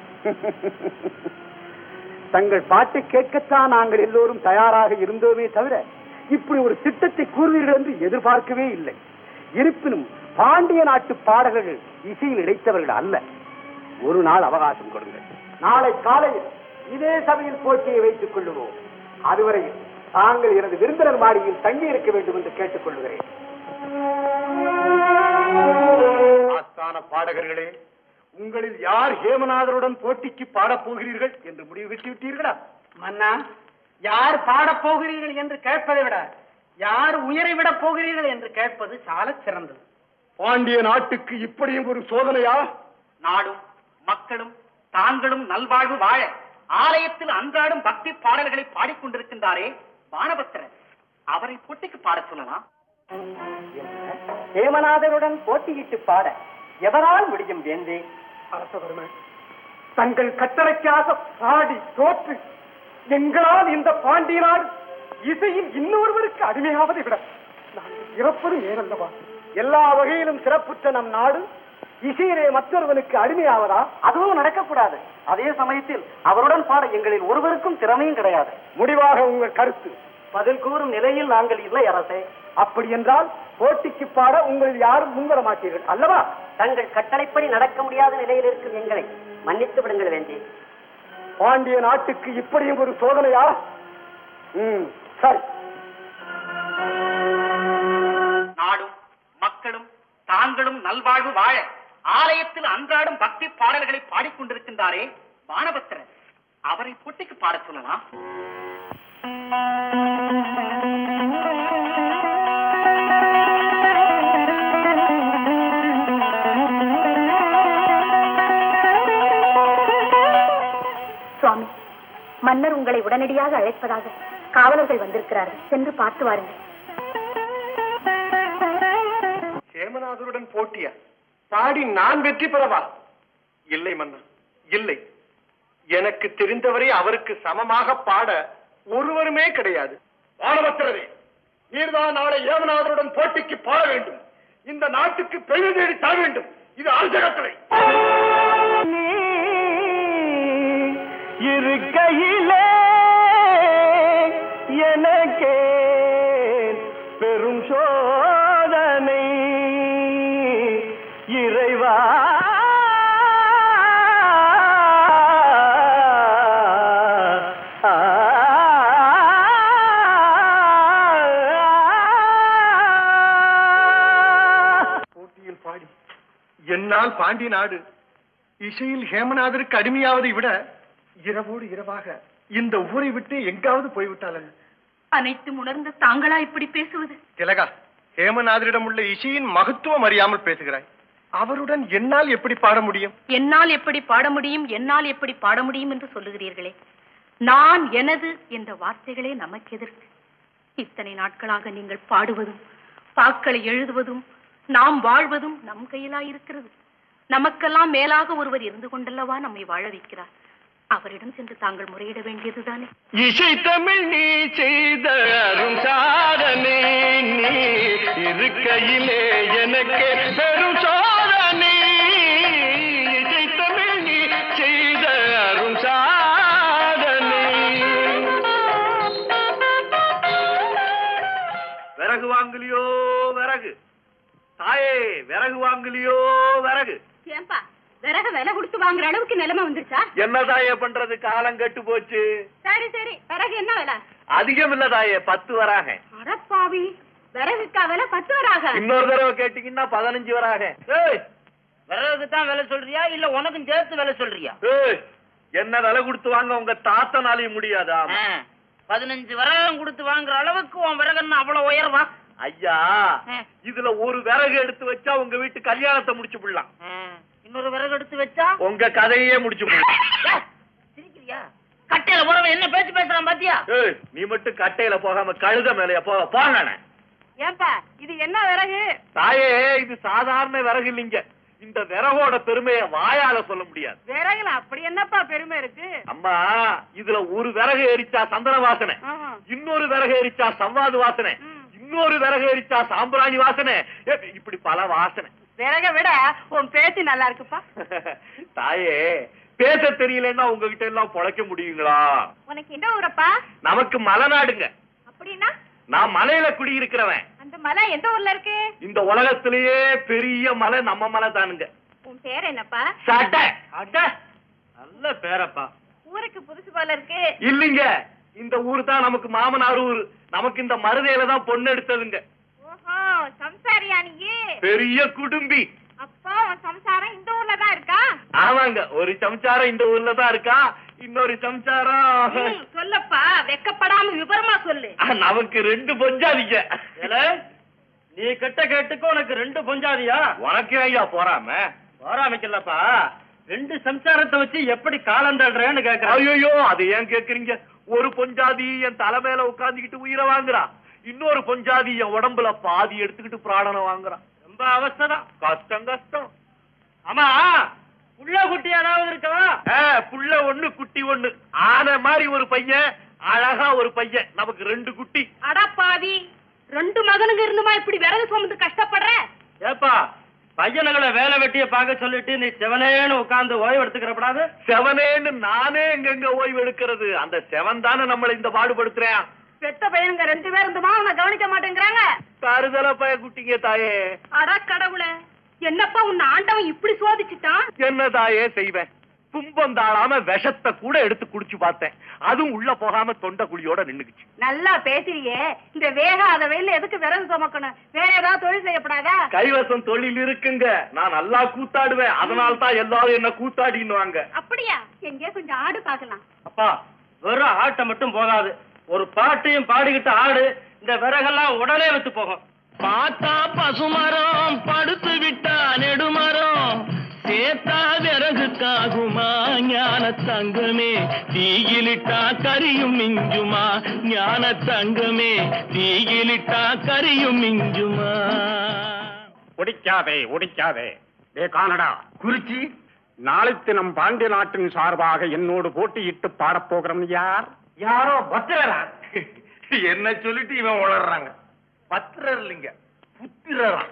தங்கள் பாட்டை கேட்கத்தான் நாங்கள் எல்லோரும் தயாராக இருந்தோமே தவிர இப்படி ஒரு திட்டத்தை கூறுவீர்கள் என்று எதிர்பார்க்கவே இல்லை இருப்பினும் பாண்டிய நாட்டு பாடகர்கள் இசையில் இணைத்தவர்கள் அல்ல ஒரு நாள் அவகாசம் கொடுங்கள் நாளை காலையில் இதே சபையில் போட்டியை வைத்துக் கொள்ளுவோம் அதுவரையில் தாங்கள் எனது விருந்தினர் மாடியில் தங்கி இருக்க வேண்டும் என்று கேட்டுக் கொள்கிறேன் ஆஸ்தான பாடகர்களே உங்களில் யார் ஹேமநாதருடன் போட்டிக்கு பாடப் போகிறீர்கள் என்று முடிவு கட்டி விட்டீர்களா மன்னா யார் பாடப் போகிறீர்கள் என்று கேட்பதை விட யார் உயிரை விடப் போகிறீர்கள் என்று கேட்பது சாலச் சிறந்தது பாண்டிய நாட்டுக்கு இப்படியும் ஒரு சோதனையா நாடும் மக்களும் தாங்களும் நல்வாழ்வு வாழ ஆலயத்தில் அன்றாடும் பக்தி பாடல்களை பாடிக்கொண்டிருக்கின்றாரே வானபத்திரர் அவரை போட்டிக்கு பாடச் சொல்லலாம் ஹேமநாதருடன் போட்டியிட்டு பாட எவரால் முடியும் வேந்தே அரசவர்மன் தங்கள் கட்டளைக்காக பாடி தோற்று எங்களால் இந்த பாண்டிய நாடு இசையில் இன்னொருவருக்கு அடிமையாவதை விட நாங்கள் இறப்பது மேலல்லவா எல்லா வகையிலும் சிறப்புற்ற நம் நாடு இசையிலே மற்றொருவனுக்கு அடிமையாவதா அதுவும் நடக்கக்கூடாது அதே சமயத்தில் அவருடன் பாட எங்களில் ஒருவருக்கும் திறமையும் கிடையாது முடிவாக உங்கள் கருத்து பதில் கூறும் நிலையில் நாங்கள் இல்லை அரசே அப்படி என்றால் போட்டிக்கு பாட உங்களில் யாரும் முன்வர மாட்டீர்கள் அல்லவா தங்கள் கட்டளைப்படி நடக்க முடியாத நிலையில் இருக்கும் எங்களை மன்னித்து விடுங்கள் வேந்தே பாண்டிய நாட்டுக்கு இப்படியும் ஒரு சோதனையா ம் சரி நாடும் மக்களும் தாங்களும் நல்வாழ்வு வாழ ஆலயத்தில் அன்றாடும் பக்தி பாடல்களை பாடிக்கொண்டிருக்கின்றாரே வானபத்திரர் அவரை போட்டிக்கு பாடச் சொல்லலாம் சுவாமி மன்னர் உங்களை உடனடியாக அழைப்பதாக காவலர்கள் வந்திருக்கிறார்கள் சென்று பார்த்து வாருங்கள் ஹேமநாதருடன் போட்டியா பாடி நான் வெற்றி பெறவா இல்லை மன்னா இல்லை எனக்கு தெரிந்தவரை அவருக்கு சமமாக பாட ஒருவருமே கிடையாது வானவத்திரரே நீர்தான் நாளை ஏமநாதருடன் போட்டிக்கு பாட வேண்டும் இந்த நாட்டுக்கு பெருமை தேடி தர வேண்டும் இது அரசகத்திரை இருக்கையிலே எனக்கே பெரும் சோதனை இறைவா போட்டியில் பாடி என்னால் பாண்டி நாடு இசையில் ஹேமநாதருக்கு அடிமையாவதை விட இரவோடு இரவாக இந்த ஊரை விட்டு எங்காவது போய்விட்டால் என்ன? அனைத்தும் உணர்ந்து தாங்களா இப்படி பேசுவது திலகா ஹேமநாதரிடம் உள்ள இசையின் மகத்துவம் அறியாமல் பேசுகிறாய் அவருடன் என்னால் எப்படி பாட முடியும் என்னால் எப்படி பாட முடியும் என்னால் எப்படி பாட முடியும் என்று சொல்லுகிறீர்களே நான் எனது என்ற வார்த்தைகளே நமக்கு எதற்கு இத்தனை நாட்களாக நீங்கள் பாடுவதும் பாக்களை எழுதுவதும் நாம் வாழ்வதும் நம் கையிலாயிருக்கிறது நமக்கெல்லாம் மேலாக ஒருவர் இருந்து கொண்டல்லவா நம்மை வாழ வைக்கிறார் அவரிடம் சென்று தாங்கள் முறையிட வேண்டியதுதானே இசை தமிழ் நீ செய்த அரும் சாதனை நீ இருக்கையிலே எனக்கு பெரும் சாதனை இசை தமிழ் நீ செய்த அரும் சாதனை விறகு வாங்கலியோ விறகு தாயே விறகு வாங்கலியோ விறகு ஏன்பா விறகு விலை கொடுத்து வாங்குற அளவுக்கு நிலைமை வந்துருச்சா என்ன தாயே பண்றது காலம் கெட்டு போச்சு சரி சரி விறகு என்ன விலை அதிகம் இல்ல தாயே பத்து வராக அடப்பாவி விறகுக்கா விலை பத்து வராக இன்னொரு தடவை கேட்டீங்கன்னா பதினஞ்சு வராக ஏய் விறகுக்கு தான் விலை சொல்றியா இல்ல உனக்கும் சேர்த்து விலை சொல்றியா ஏய், என்ன விலை கொடுத்து வாங்க உங்க தாத்தனாலையும் முடியாதா பதினஞ்சு விறகம் கொடுத்து வாங்குற அளவுக்கு உன் விறகுன்னு அவ்வளவு உயர்வா ஐயா இதுல ஒரு விறகு எடுத்து வச்சா உங்க வீட்டு கல்யாணத்தை முடிச்சு விடலாம் இன்னொரு விறகு எடுத்து வச்சா உங்க கதையே முடிச்சு விடலாம் ஏய், சிரிக்கிறியா கட்டையில போறவன் என்ன பேச்சு பேசுறான் பாத்தியா ஏய், நீ மட்டும் கட்டையில போகாம கழுத மேலையா போக போங்க ஏன்பா இது என்ன விறகு தாயே இது சாதாரண விறகு இல்லைங்க இந்த விறகோட பெருமையை வாயால சொல்ல முடியாது விறகுல அப்படி என்னப்பா பெருமை இருக்கு அம்மா இதுல ஒரு விறகு எரிச்சா சந்தன வாசனை இன்னொரு விறகு எரிச்சா சவ்வாது வாசனை இன்னொரு விறகு எரிச்சா சாம்பிராணி வாசனை ஏ, இப்படி பல வாசனை விறக விட உன் பேச்சு நல்லா இருக்குப்பா தாயே பேச தெரியலன்னா உங்ககிட்ட எல்லாம் பொழைக்க முடியுங்களா உனக்கு என்ன ஊரப்பா நமக்கு மலைநாடுங்க அப்படின்னா நான் மலையில குடியிருக்கிறவன் அந்த மலை எந்த ஊர்ல இருக்கு இந்த உலகத்திலேயே பெரிய மலை நம்ம மலை தானுங்க உன் பேர் என்னப்பா சட்டை அட நல்ல பேரப்பா ஊருக்கு புதுசு போல இருக்கு இல்லைங்க இந்த ஊர் தான் நமக்கு மாமனார் ஊர் நமக்கு இந்த மருதையில தான் பொண்ணு எடுத்ததுங்க ஓஹோ சம்சாரியா நீ பெரிய குடும்பி அப்போ உன் சம்சாரம் இந்த ஊர்ல தான் இருக்கா ஆமாங்க ஒரு சம்சாரம் இந்த ஊர்ல தான் இருக்கா இன்னொரு சம்சாரம் சொல்லப்பா வெக்கப்படாம விவரமா சொல்லு நமக்கு ரெண்டு பொஞ்சாதிங்க நீ கெட்ட கேட்டுக்கு உனக்கு ரெண்டு பொஞ்சாதியா உனக்கு ஐயா போறாம போராமைக்கலப்பா ரெண்டு சம்சாரத்தை வச்சு எப்படி காலம் தள்ளுறேன்னு கேக்குறேன் ஐயோ அது ஏன் கேக்குறீங்க ஒரு பொஞ்சாதி என் தலை மேல உட்கார்ந்துகிட்டு உயிரை வாங்குறா இன்னொரு பொஞ்சாதி என் உடம்புல பாதி எடுத்துக்கிட்டு பிராணனை வாங்குறான் ரொம்ப அவஸ்தைதான் கஷ்டம் கஷ்டம் ஆமா புள்ள குட்டி ஏதாவது இருக்கா ஆ, புள்ள ஒண்ணு குட்டி ஒண்ணு ஆன மாதிரி ஒரு பையன் அழகா ஒரு பையன் நமக்கு ரெண்டு குட்டி அடப்பாவி ரெண்டு மகனுங்க இருந்துமா இப்படி விறகு சுமந்து கஷ்டப்படுற ஏப்பா பையனுங்களை வேலை வெட்டிய பார்க்க சொல்லிட்டு நீ செவனேன்னு உட்கார்ந்து ஓய்வு எடுத்துக்கிறப்படாது செவனேன்னு நானே எங்கெங்க ஓய்வு எடுக்கிறது அந்த செவன் தானே நம்மளை இந்த பாடுபடுத்துறேன் பெத்த பையனுங்க ரெண்டு பேர் இருந்துமா அவனை கவனிக்க மாட்டேங்கிறாங்க தருதல பய குட்டிங்க தாயே அட கடவுளே என்னப்பா உன்னை ஆண்டவன் இப்படி சோதிச்சுட்டான் என்ன தாயே செய்வேன் துன்பம் தாழாம விஷத்தை கூட எடுத்து குடிச்சு பார்த்தேன் அதுவும் உள்ள போகாம தொண்டை குழியோட நின்னுக்குச்சு நல்லா பேசுறியே இந்த வேகாத வெயில்ல எதுக்கு விறகு சுமக்கணும் வேற ஏதாவது தொழில் செய்யப்படாதா கைவசம் தொழில் இருக்குங்க நான் நல்லா கூத்தாடுவேன் அதனால தான் எல்லாரும் என்ன கூத்தாடின்னுவாங்க அப்படியா எங்கே கொஞ்சம் ஆடு பார்க்கலாம் அப்பா வெறும் ஆட்டை மட்டும் போகாது ஒரு பாட்டையும் பாடிக்கிட்டு ஆடு இந்த விறகெல்லாம் உடனே வித்து போகும் பார்த்தா பசுமரம் படுத்து விட்டா நெடுமரம் சேத்தா விறகுக்காகுமா ஞான தங்கமே தீயிலிட்டா கரியும் மிஞ்சுமா ஞான தங்கமே தீயிலிட்டா கரியும் மிஞ்சுமா ஒடிக்காதே ஒடிக்காதே டே கானடா குறிச்சி நாளைக்கு நம் பாண்டிய நாட்டின் சார்பாக என்னோடு போட்டியிட்டு பாடப் போகிறோம் யார் யாரோ பத்திரரா என்ன சொல்லிட்டு இவன் உளறாங்க பத்திரர் இல்லைங்க புத்திரரா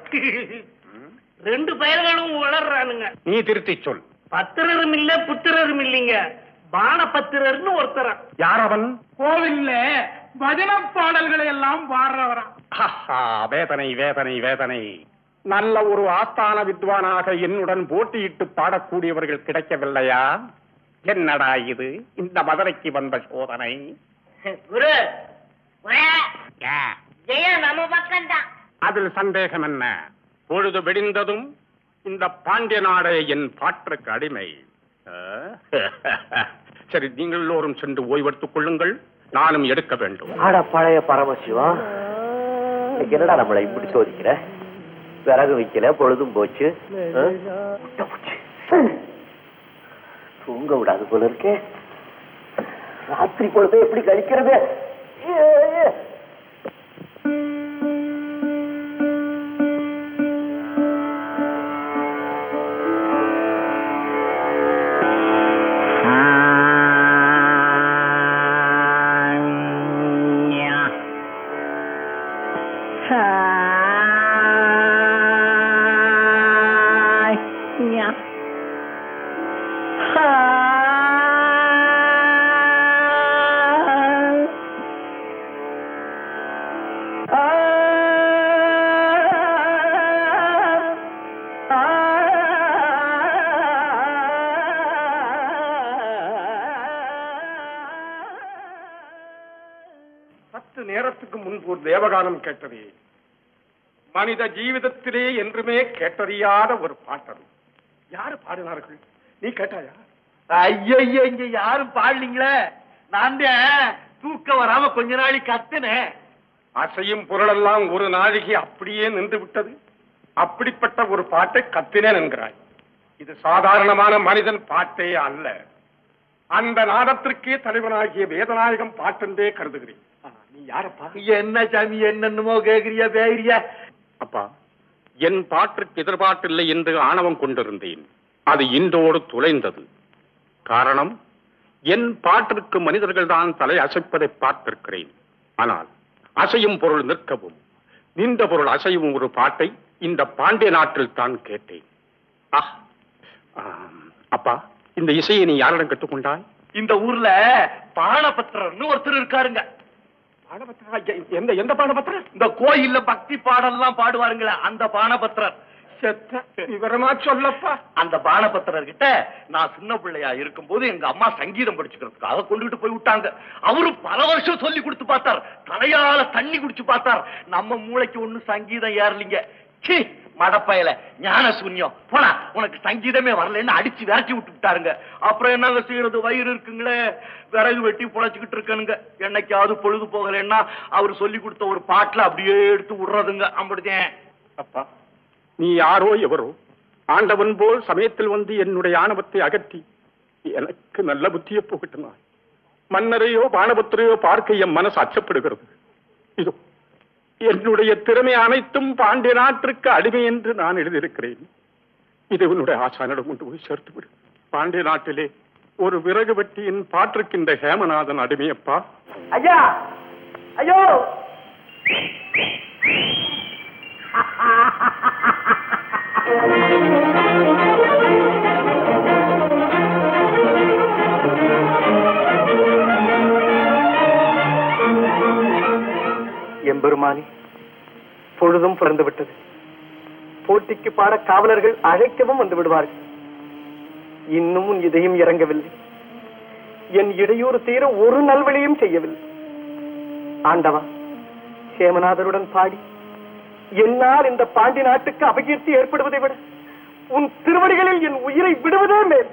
ரெண்டு பெயர்களும் வளர்றானுங்க நீ திருத்திச் சொல் பத்திரரும் இல்ல புத்திரரும் இல்லைங்க பானபத்திரர்னு ஒருத்தர் யார் அவன் கோவில்ல பஜன பாடல்களை எல்லாம் பாடுறவரா ஹஹா, வேதனை வேதனை வேதனை நல்ல ஒரு ஆஸ்தான வித்வானாக என்னுடன் போட்டியிட்டு பாடக்கூடியவர்கள் கிடைக்கவில்லையா என்னடா இது இந்த மதுரைக்கு வந்த சோதனை குரு யா, ஜெயம் நம்ம பக்கம்தான் அதில் சந்தேகம் என்ன பொழுது வெடிந்ததும் இந்த பாண்டிய நாடே என் பாட்டுக்கு அடிமை ஆ? சரி நீங்கள் எல்லோரும் சென்று ஓய்வெடுத்துக் கொள்ளுங்கள் நானும் எடுக்க வேண்டும் ஆட பழைய பரமசிவம் இன்னைக்கு என்னடா நம்மளை இப்படி சோதிக்கிற விறகு வைக்கல பொழுதும் போச்சு ஆ? முட்டை போச்சு தூங்க விடாது போல இருக்கே ராத்திரி பொழுது எப்படி கழிக்கிறது ஏ, ஏ. பத்து நேரத்துக்கு முன்பு ஒரு தேவகானம் கேட்டதே மனித ஜீவிதத்திலே என்றுமே கேட்டறியாத ஒரு பாட்டது யாரு பாடினார்கள் நீ கேட்டாயா ஐயய்ய இங்க யாரும் பாடலீங்களே நான் தான் தூக்கம் வராம கொஞ்ச நாளை கத்துனேன் அசையும் பொருளெல்லாம் ஒரு நாழிகை அப்படியே நின்று விட்டது அப்படிப்பட்ட ஒரு பாட்டை கத்தினேன் என்கிறாய் இது சாதாரணமான மனிதன் பாட்டே அல்ல அந்த நாடத்திற்கே தலைவனாகிய வேதநாயகம் பாட்டென்றே கருதுகிறேன் ஆ, நீ யாரப்பா என்ன சாமி என்னென்னமோ கேக்குறியா பேகிறியா அப்பா என் பாட்டிற்கு எதிர்பார்ப்பில்லை என்று ஆணவம் கொண்டிருந்தேன் அது இன்றோடு துளைந்தது காரணம் என் பாட்டிற்கு மனிதர்கள் தான் தலை அசைப்பதை பார்த்திருக்கிறேன் ஆனால் அசையும் பொருள் நிற்கவும் நின்ற பொருள் அசையும் ஒரு பாட்டை இந்த பாண்டிய நாட்டில் தான் கேட்டேன் ஆஹ். ஆம். அப்பா இந்த இசையை நீ யாரிடம் கற்றுக்கொண்டாய் இந்த ஊர்ல பானபத்திரர்னு ஒருத்தர் இருக்காருங்க பாடபத்திரா, எ- எந்த எந்த பாடபத்திரர் இந்த கோயில்ல பக்தி பாடல்லாம் பாடுவாருங்களே அந்த பானபத்திரர் செத்த விவரமா சொல்லப்பா அந்த பானபத்திரர் கிட்ட நான் சின்ன பிள்ளையா இருக்கும்போது எங்க அம்மா சங்கீதம் படிச்சுக்கிறதுக்காக கொண்டுகிட்டு போய் விட்டாங்க அவரு பல வருஷம் சொல்லி கொடுத்து பார்த்தார் தலையால தண்ணி குடிச்சு பார்த்தார் நம்ம மூளைக்கு ஒண்ணும் சங்கீதம் ஏறலிங்க சீ மடப்பயல ஞான சூன்யம் போடா உனக்கு சங்கீதமே வரலன்னு அடிச்சு விரட்டி விட்டு விட்டாருங்க அப்புறம் என்னங்க செய்யறது வயிறு இருக்குங்களே விறகு வெட்டி புழைச்சுக்கிட்டு இருக்கனுங்க என்னைக்காவது பொழுது போகலைன்னா அவர் சொல்லி கொடுத்த ஒரு பாட்டுல அப்படியே எடுத்து விடுறதுங்க அப்படிதான் அப்பா நீ யாரோ எவரோ ஆண்டவன் போல் சமயத்தில் வந்து என்னுடைய ஆணவத்தை அகற்றி எனக்கு நல்ல புத்தியை புகட்டினார் மன்னரையோ பானபத்திரையோ பார்க்க என் மனசு அச்சப்படுகிறது இதோ என்னுடைய திறமை அனைத்தும் பாண்டிய நாட்டிற்கு அடிமை என்று நான் எழுதியிருக்கிறேன் இதை உன்னுடைய ஆசானிடம் கொண்டு போய் சேர்த்து விடு பாண்டிய நாட்டிலே ஒரு விறகு வெட்டியின் பாட்டிருக்கின்ற ஹேமநாதன் அடிமையப்பா ஐயா ஐயோ எம்பெருமானி பொழுதும் பிறந்து விட்டது போட்டிக்கு பாட காவலர்கள் அழைக்கவும் வந்து விடுவார்கள் இன்னும் உன் இதயம் இறங்கவில்லை என் இடையூறு தீர ஒரு நல்வழியும் செய்யவில்லை ஆண்டவா சேமநாதருடன் பாடி என்னால் இந்த பாண்டி நாட்டுக்கு அபகீர்த்தி ஏற்படுவதை விட உன் திருவடிகளில் என் உயிரை விடுவதே மேல்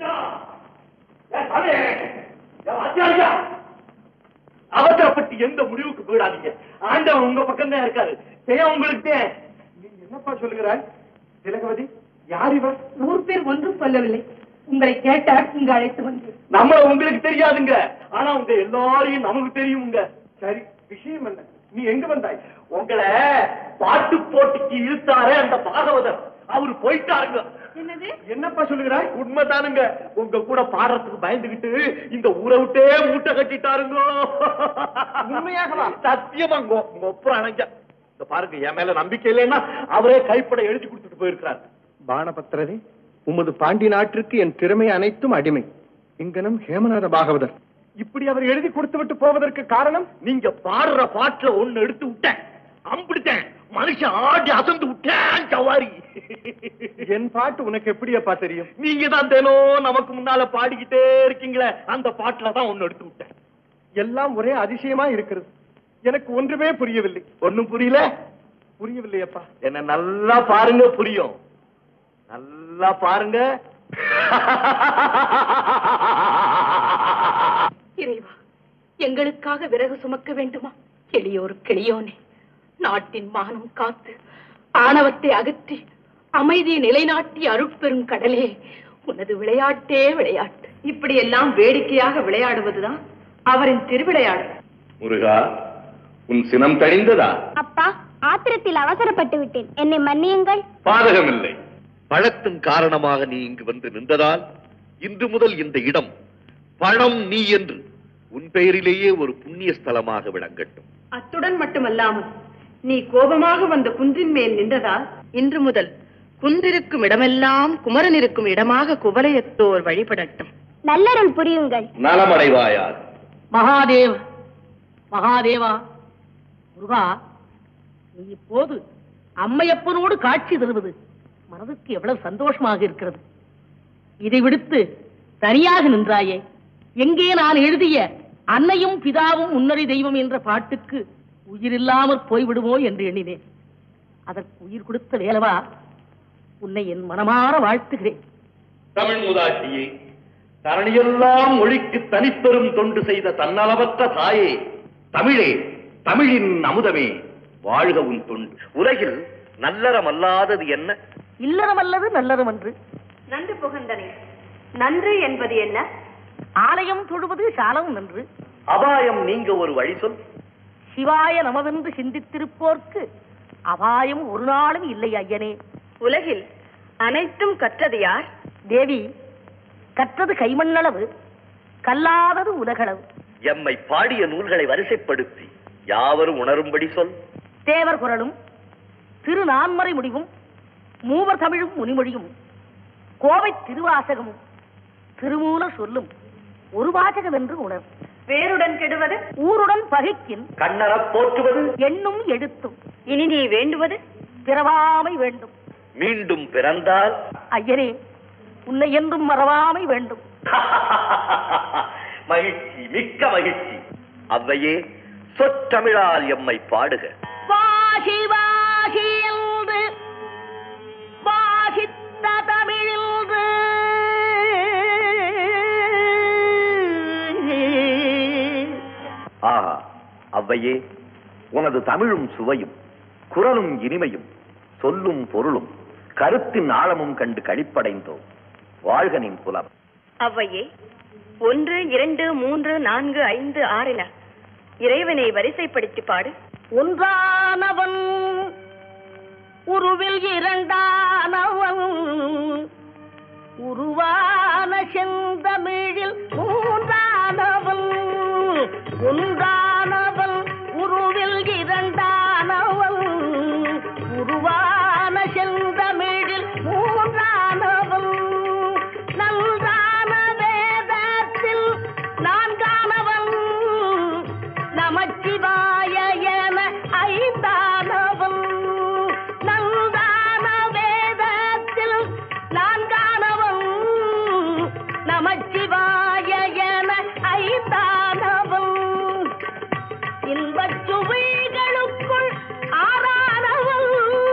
அவசரப்பட்டு எந்த முடிவுக்கு போயிடாதீங்க ஆண்டவன் உங்க பக்கம் தான் இருக்காரு செய்ய உங்களுக்கு என்னப்பா சொல்லுகிறாய் திலகவதி யார் இவர் நூறு பேர் ஒன்றும் சொல்லவில்லை உங்களை கேட்டால் இங்கு அழைத்து வந்தேன் நம்மள உங்களுக்கு தெரியாதுங்க ஆனா உங்க எல்லாரையும் நமக்கு தெரியுங்க சரி விஷயம் என்ன நீ எங்க வந்தாய் உங்களை பாட்டு போட்டிக்கு இழுத்தாரே அந்த பாகவதர் அவரு போயிட்டாருங்க என்னது என்னப்பா சொல்லுகிறாய் உண்மைதானுங்க உங்க கூட பாடுறதுக்கு பயந்துகிட்டு இந்த ஊரை விட்டே மூட்டை கட்டிட்டாருங்க உண்மையாகவா? சத்தியமாங்க உங்க ஒப்புறம் அணைஞ்ச இந்த பாருங்க என் மேல நம்பிக்கை இல்லைன்னா அவரே கைப்பட எழுதி கொடுத்துட்டு போயிருக்கிறார் பானபத்திரரே உமது பாண்டி நாட்டிற்கு என் திறமை அனைத்தும் அடிமை இங்கனம் ஹேமநாத பாகவதர் இப்படி அவர் எழுதி கொடுத்து விட்டு போவதற்கு காரணம் நீங்க பாடுற பாட்டுல ஒண்ணு எடுத்து விட்டேன் அம்பிடுத்தேன் மனுஷன் ஆடி அசந்து விட்டேன் சவாரி என் பாட்டு உனக்கு எப்படியப்பா தெரியும் நீங்க தான் தினம் நமக்கு முன்னால பாடிக்கிட்டே இருக்கீங்களே அந்த பாட்டுல தான் ஒண்ணு எடுத்து விட்டேன் எல்லாம் ஒரே அதிசயமா இருக்கிறது எனக்கு ஒன்றுமே புரியவில்லை ஒண்ணும் புரியல புரியவில்லையப்பா என்ன நல்லா பாருங்க புரியும் நல்லா பாருங்க இறைவா எங்களுக்காக விறகு சுமக்க வேண்டுமா எளியோர் கிளியோனே நாட்டின் மானம் காத்து ஆணவத்தை அகற்றி அமைதியை நிலைநாட்டி அருட்பெரும் கடலே உனது விளையாட்டே விளையாட்டு இப்படி எல்லாம் வேடிக்கையாக விளையாடுவதுதான் அவரின் திருவிளையாடு முருகா உன் சினம் தழிந்ததா அப்பா ஆத்திரத்தில் அவசரப்பட்டு விட்டேன் என்னை மன்னியுங்கள் பாதகமில்லை பழத்தின் காரணமாக நீ இங்கு வந்து நின்றதால் இன்று முதல் இந்த இடம் பழம் நீ என்று உன் பெயரிலேயே ஒரு புண்ணிய ஸ்தலமாக விளங்கட்டும் அத்துடன் மட்டுமல்லாமல் நீ கோபமாக வந்த குன்றின் மேல் நின்றதால் இன்று முதல் குன்றிருக்கும் இடமெல்லாம் குமரன் இருக்கும் இடமாக குவலயத்தோர் வழிபடட்டும் நல்லருள் புரியுங்கள் நலமடைவாயாக மகாதேவ் மகாதேவா முருகா நீ இப்போது அம்மையப்பனோடு காட்சி தருவது மனதுக்கு எவ்வளவு சந்தோஷமாக இருக்கிறது இதை விடுத்து தனியாக நின்றாயே எங்கே நான் எழுதிய அன்னையும் பிதாவும் முன்னறி தெய்வம் என்ற பாட்டுக்கு உயிரில்லாமற் போய்விடுமோ என்று எண்ணினேன் அதற்கு உயிர் கொடுத்த வேலவா உன்னை என் மனமாற வாழ்த்துகிறேன் தமிழ் முதாட்டியே தரணியெல்லாம் மொழிக்கு தனிப்பெரும் தொண்டு செய்த தன்னலவற்ற தாயே தமிழே தமிழின் அமுதமே வாழ்க உன் தொண்டு உலகில் நல்லறமல்லாதது என்ன இல்லறம் அல்லது நல்லறம் அன்று நன்று புகந்தனே நன்று என்பது என்ன ஆலயம் தொழுவது சாலம் நன்று அபாயம் நீங்க ஒரு வழி சொல் சிவாய நமவென்று சிந்தித்திருப்போர்க்கு அபாயம் ஒரு நாளும் இல்லை ஐயனே உலகில் அனைத்தும் கற்றது யார் தேவி கற்றது கைமண்ணளவு கல்லாதது உலகளவு எம்மை பாடிய நூல்களை வரிசைப்படுத்தி யாவரும் உணரும்படி சொல் தேவர் குரலும் திரு நான்மறை முடிவும் மூவர் தமிழும் முனிமொழியும் கோவை திருவாசகமும் திருமூல சொல்லும் ஒரு வாசகம் என்று உணர் வேருடன் கெடுவது ஊருடன் பகைக்கின் கண்ணறப் போற்றுவது எண்ணும் எழுத்தும் இனி நீ வேண்டுவது பிறவாமை வேண்டும் மீண்டும் பிறந்தால் ஐயனே உன்னை என்றும் மறவாமை வேண்டும் மகிழ்ச்சி மிக்க மகிழ்ச்சி அவ்வையே சொற்றமிழால் எம்மை பாடுக வாசி வாசி என்று அவ்வையே உனது தமிழும் சுவையும் குரலும் இனிமையும் சொல்லும் பொருளும் கருத்தின் ஆழமும் கண்டு கழிப்படைந்தோம் வாழ்கனின் புலம் அவ்வையே ஒன்று இரண்டு மூன்று நான்கு ஐந்து ஆறின இறைவனை வரிசைப்படுத்தி பாடு ஒன்றானவன் உருவில் இரண்டானவன் உருவான செந்தமிழில் மூன்றானவன் ஒன்றானவன் உருவில் இரண்டானவன் உருவான செந்தமிழில் மூன்றானவன் நன்றான வேதத்தில் நான்கானவன் நமச்சிவாய என ஐந்தானவன் நல்தான வேதத்தில் நான்கானவன் நமச்சிவாய என ஐந்தானவன் இன்பச் சுவைகளுக்குள் ஆறானவன்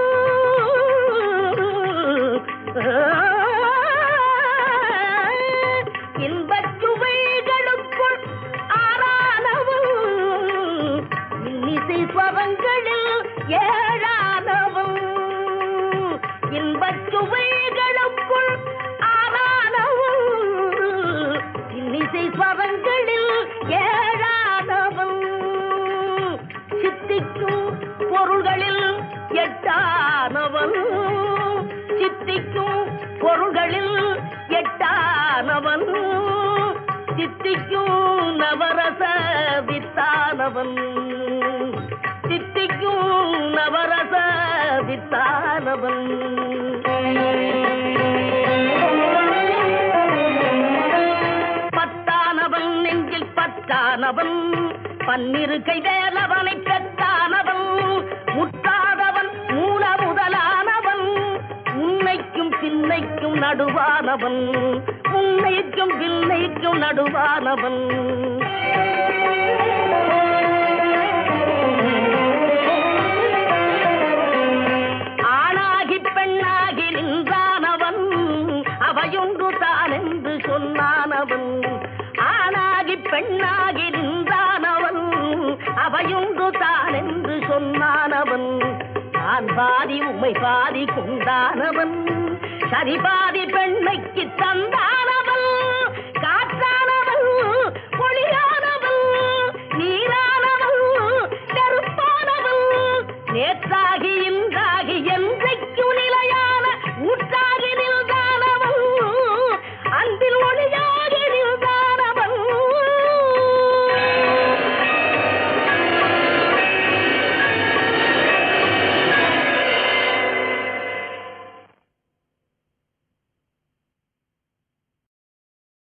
இன்பச் சுவைகளுக்குள் ஆறானவன் இன்னிசை ஸ்வரங்களில் ஏழானவன் இன்பச் சுவைகளுக்குள் ஆறானவன் இன்னிசை ஸ்வரங்களில் ஏழானவன் சித்திக்கும் பொருள்களில் எட்டானவன் சித்திக்கும் பொருள்களில் எட்டானவன் சித்திக்கும் நவரச வித்தானவன் சித்திக்கும் நவரச வித்தானவன் பத்தானவன் நெஞ்சில் பத்தானவன் பன்னிரு கை வேலவனை பெற்றானவன் முட்டாதவன் மூல முதலானவன் உன்னைக்கும் பின்னைக்கும் நடுவானவன் உன்னைக்கும் பின்னைக்கும் நடுவானவன் ஆணாகி பெண்ணாகி நின்றானவன் அவையொன்று தான் என்று சொன்னானவன் ஆணாகி பெண்ணாகி நின்றானவன் அவையொன்று தான் என்று சொன்னானவன் நான் பாதி உம்மை பாதி கொண்டானவன் சரி பாதி பெண்மைக்கு தந்தானவன் காற்றானவன் ஒளியானவன் நீரானவன் நெருப்பானவன் நேற்றாகி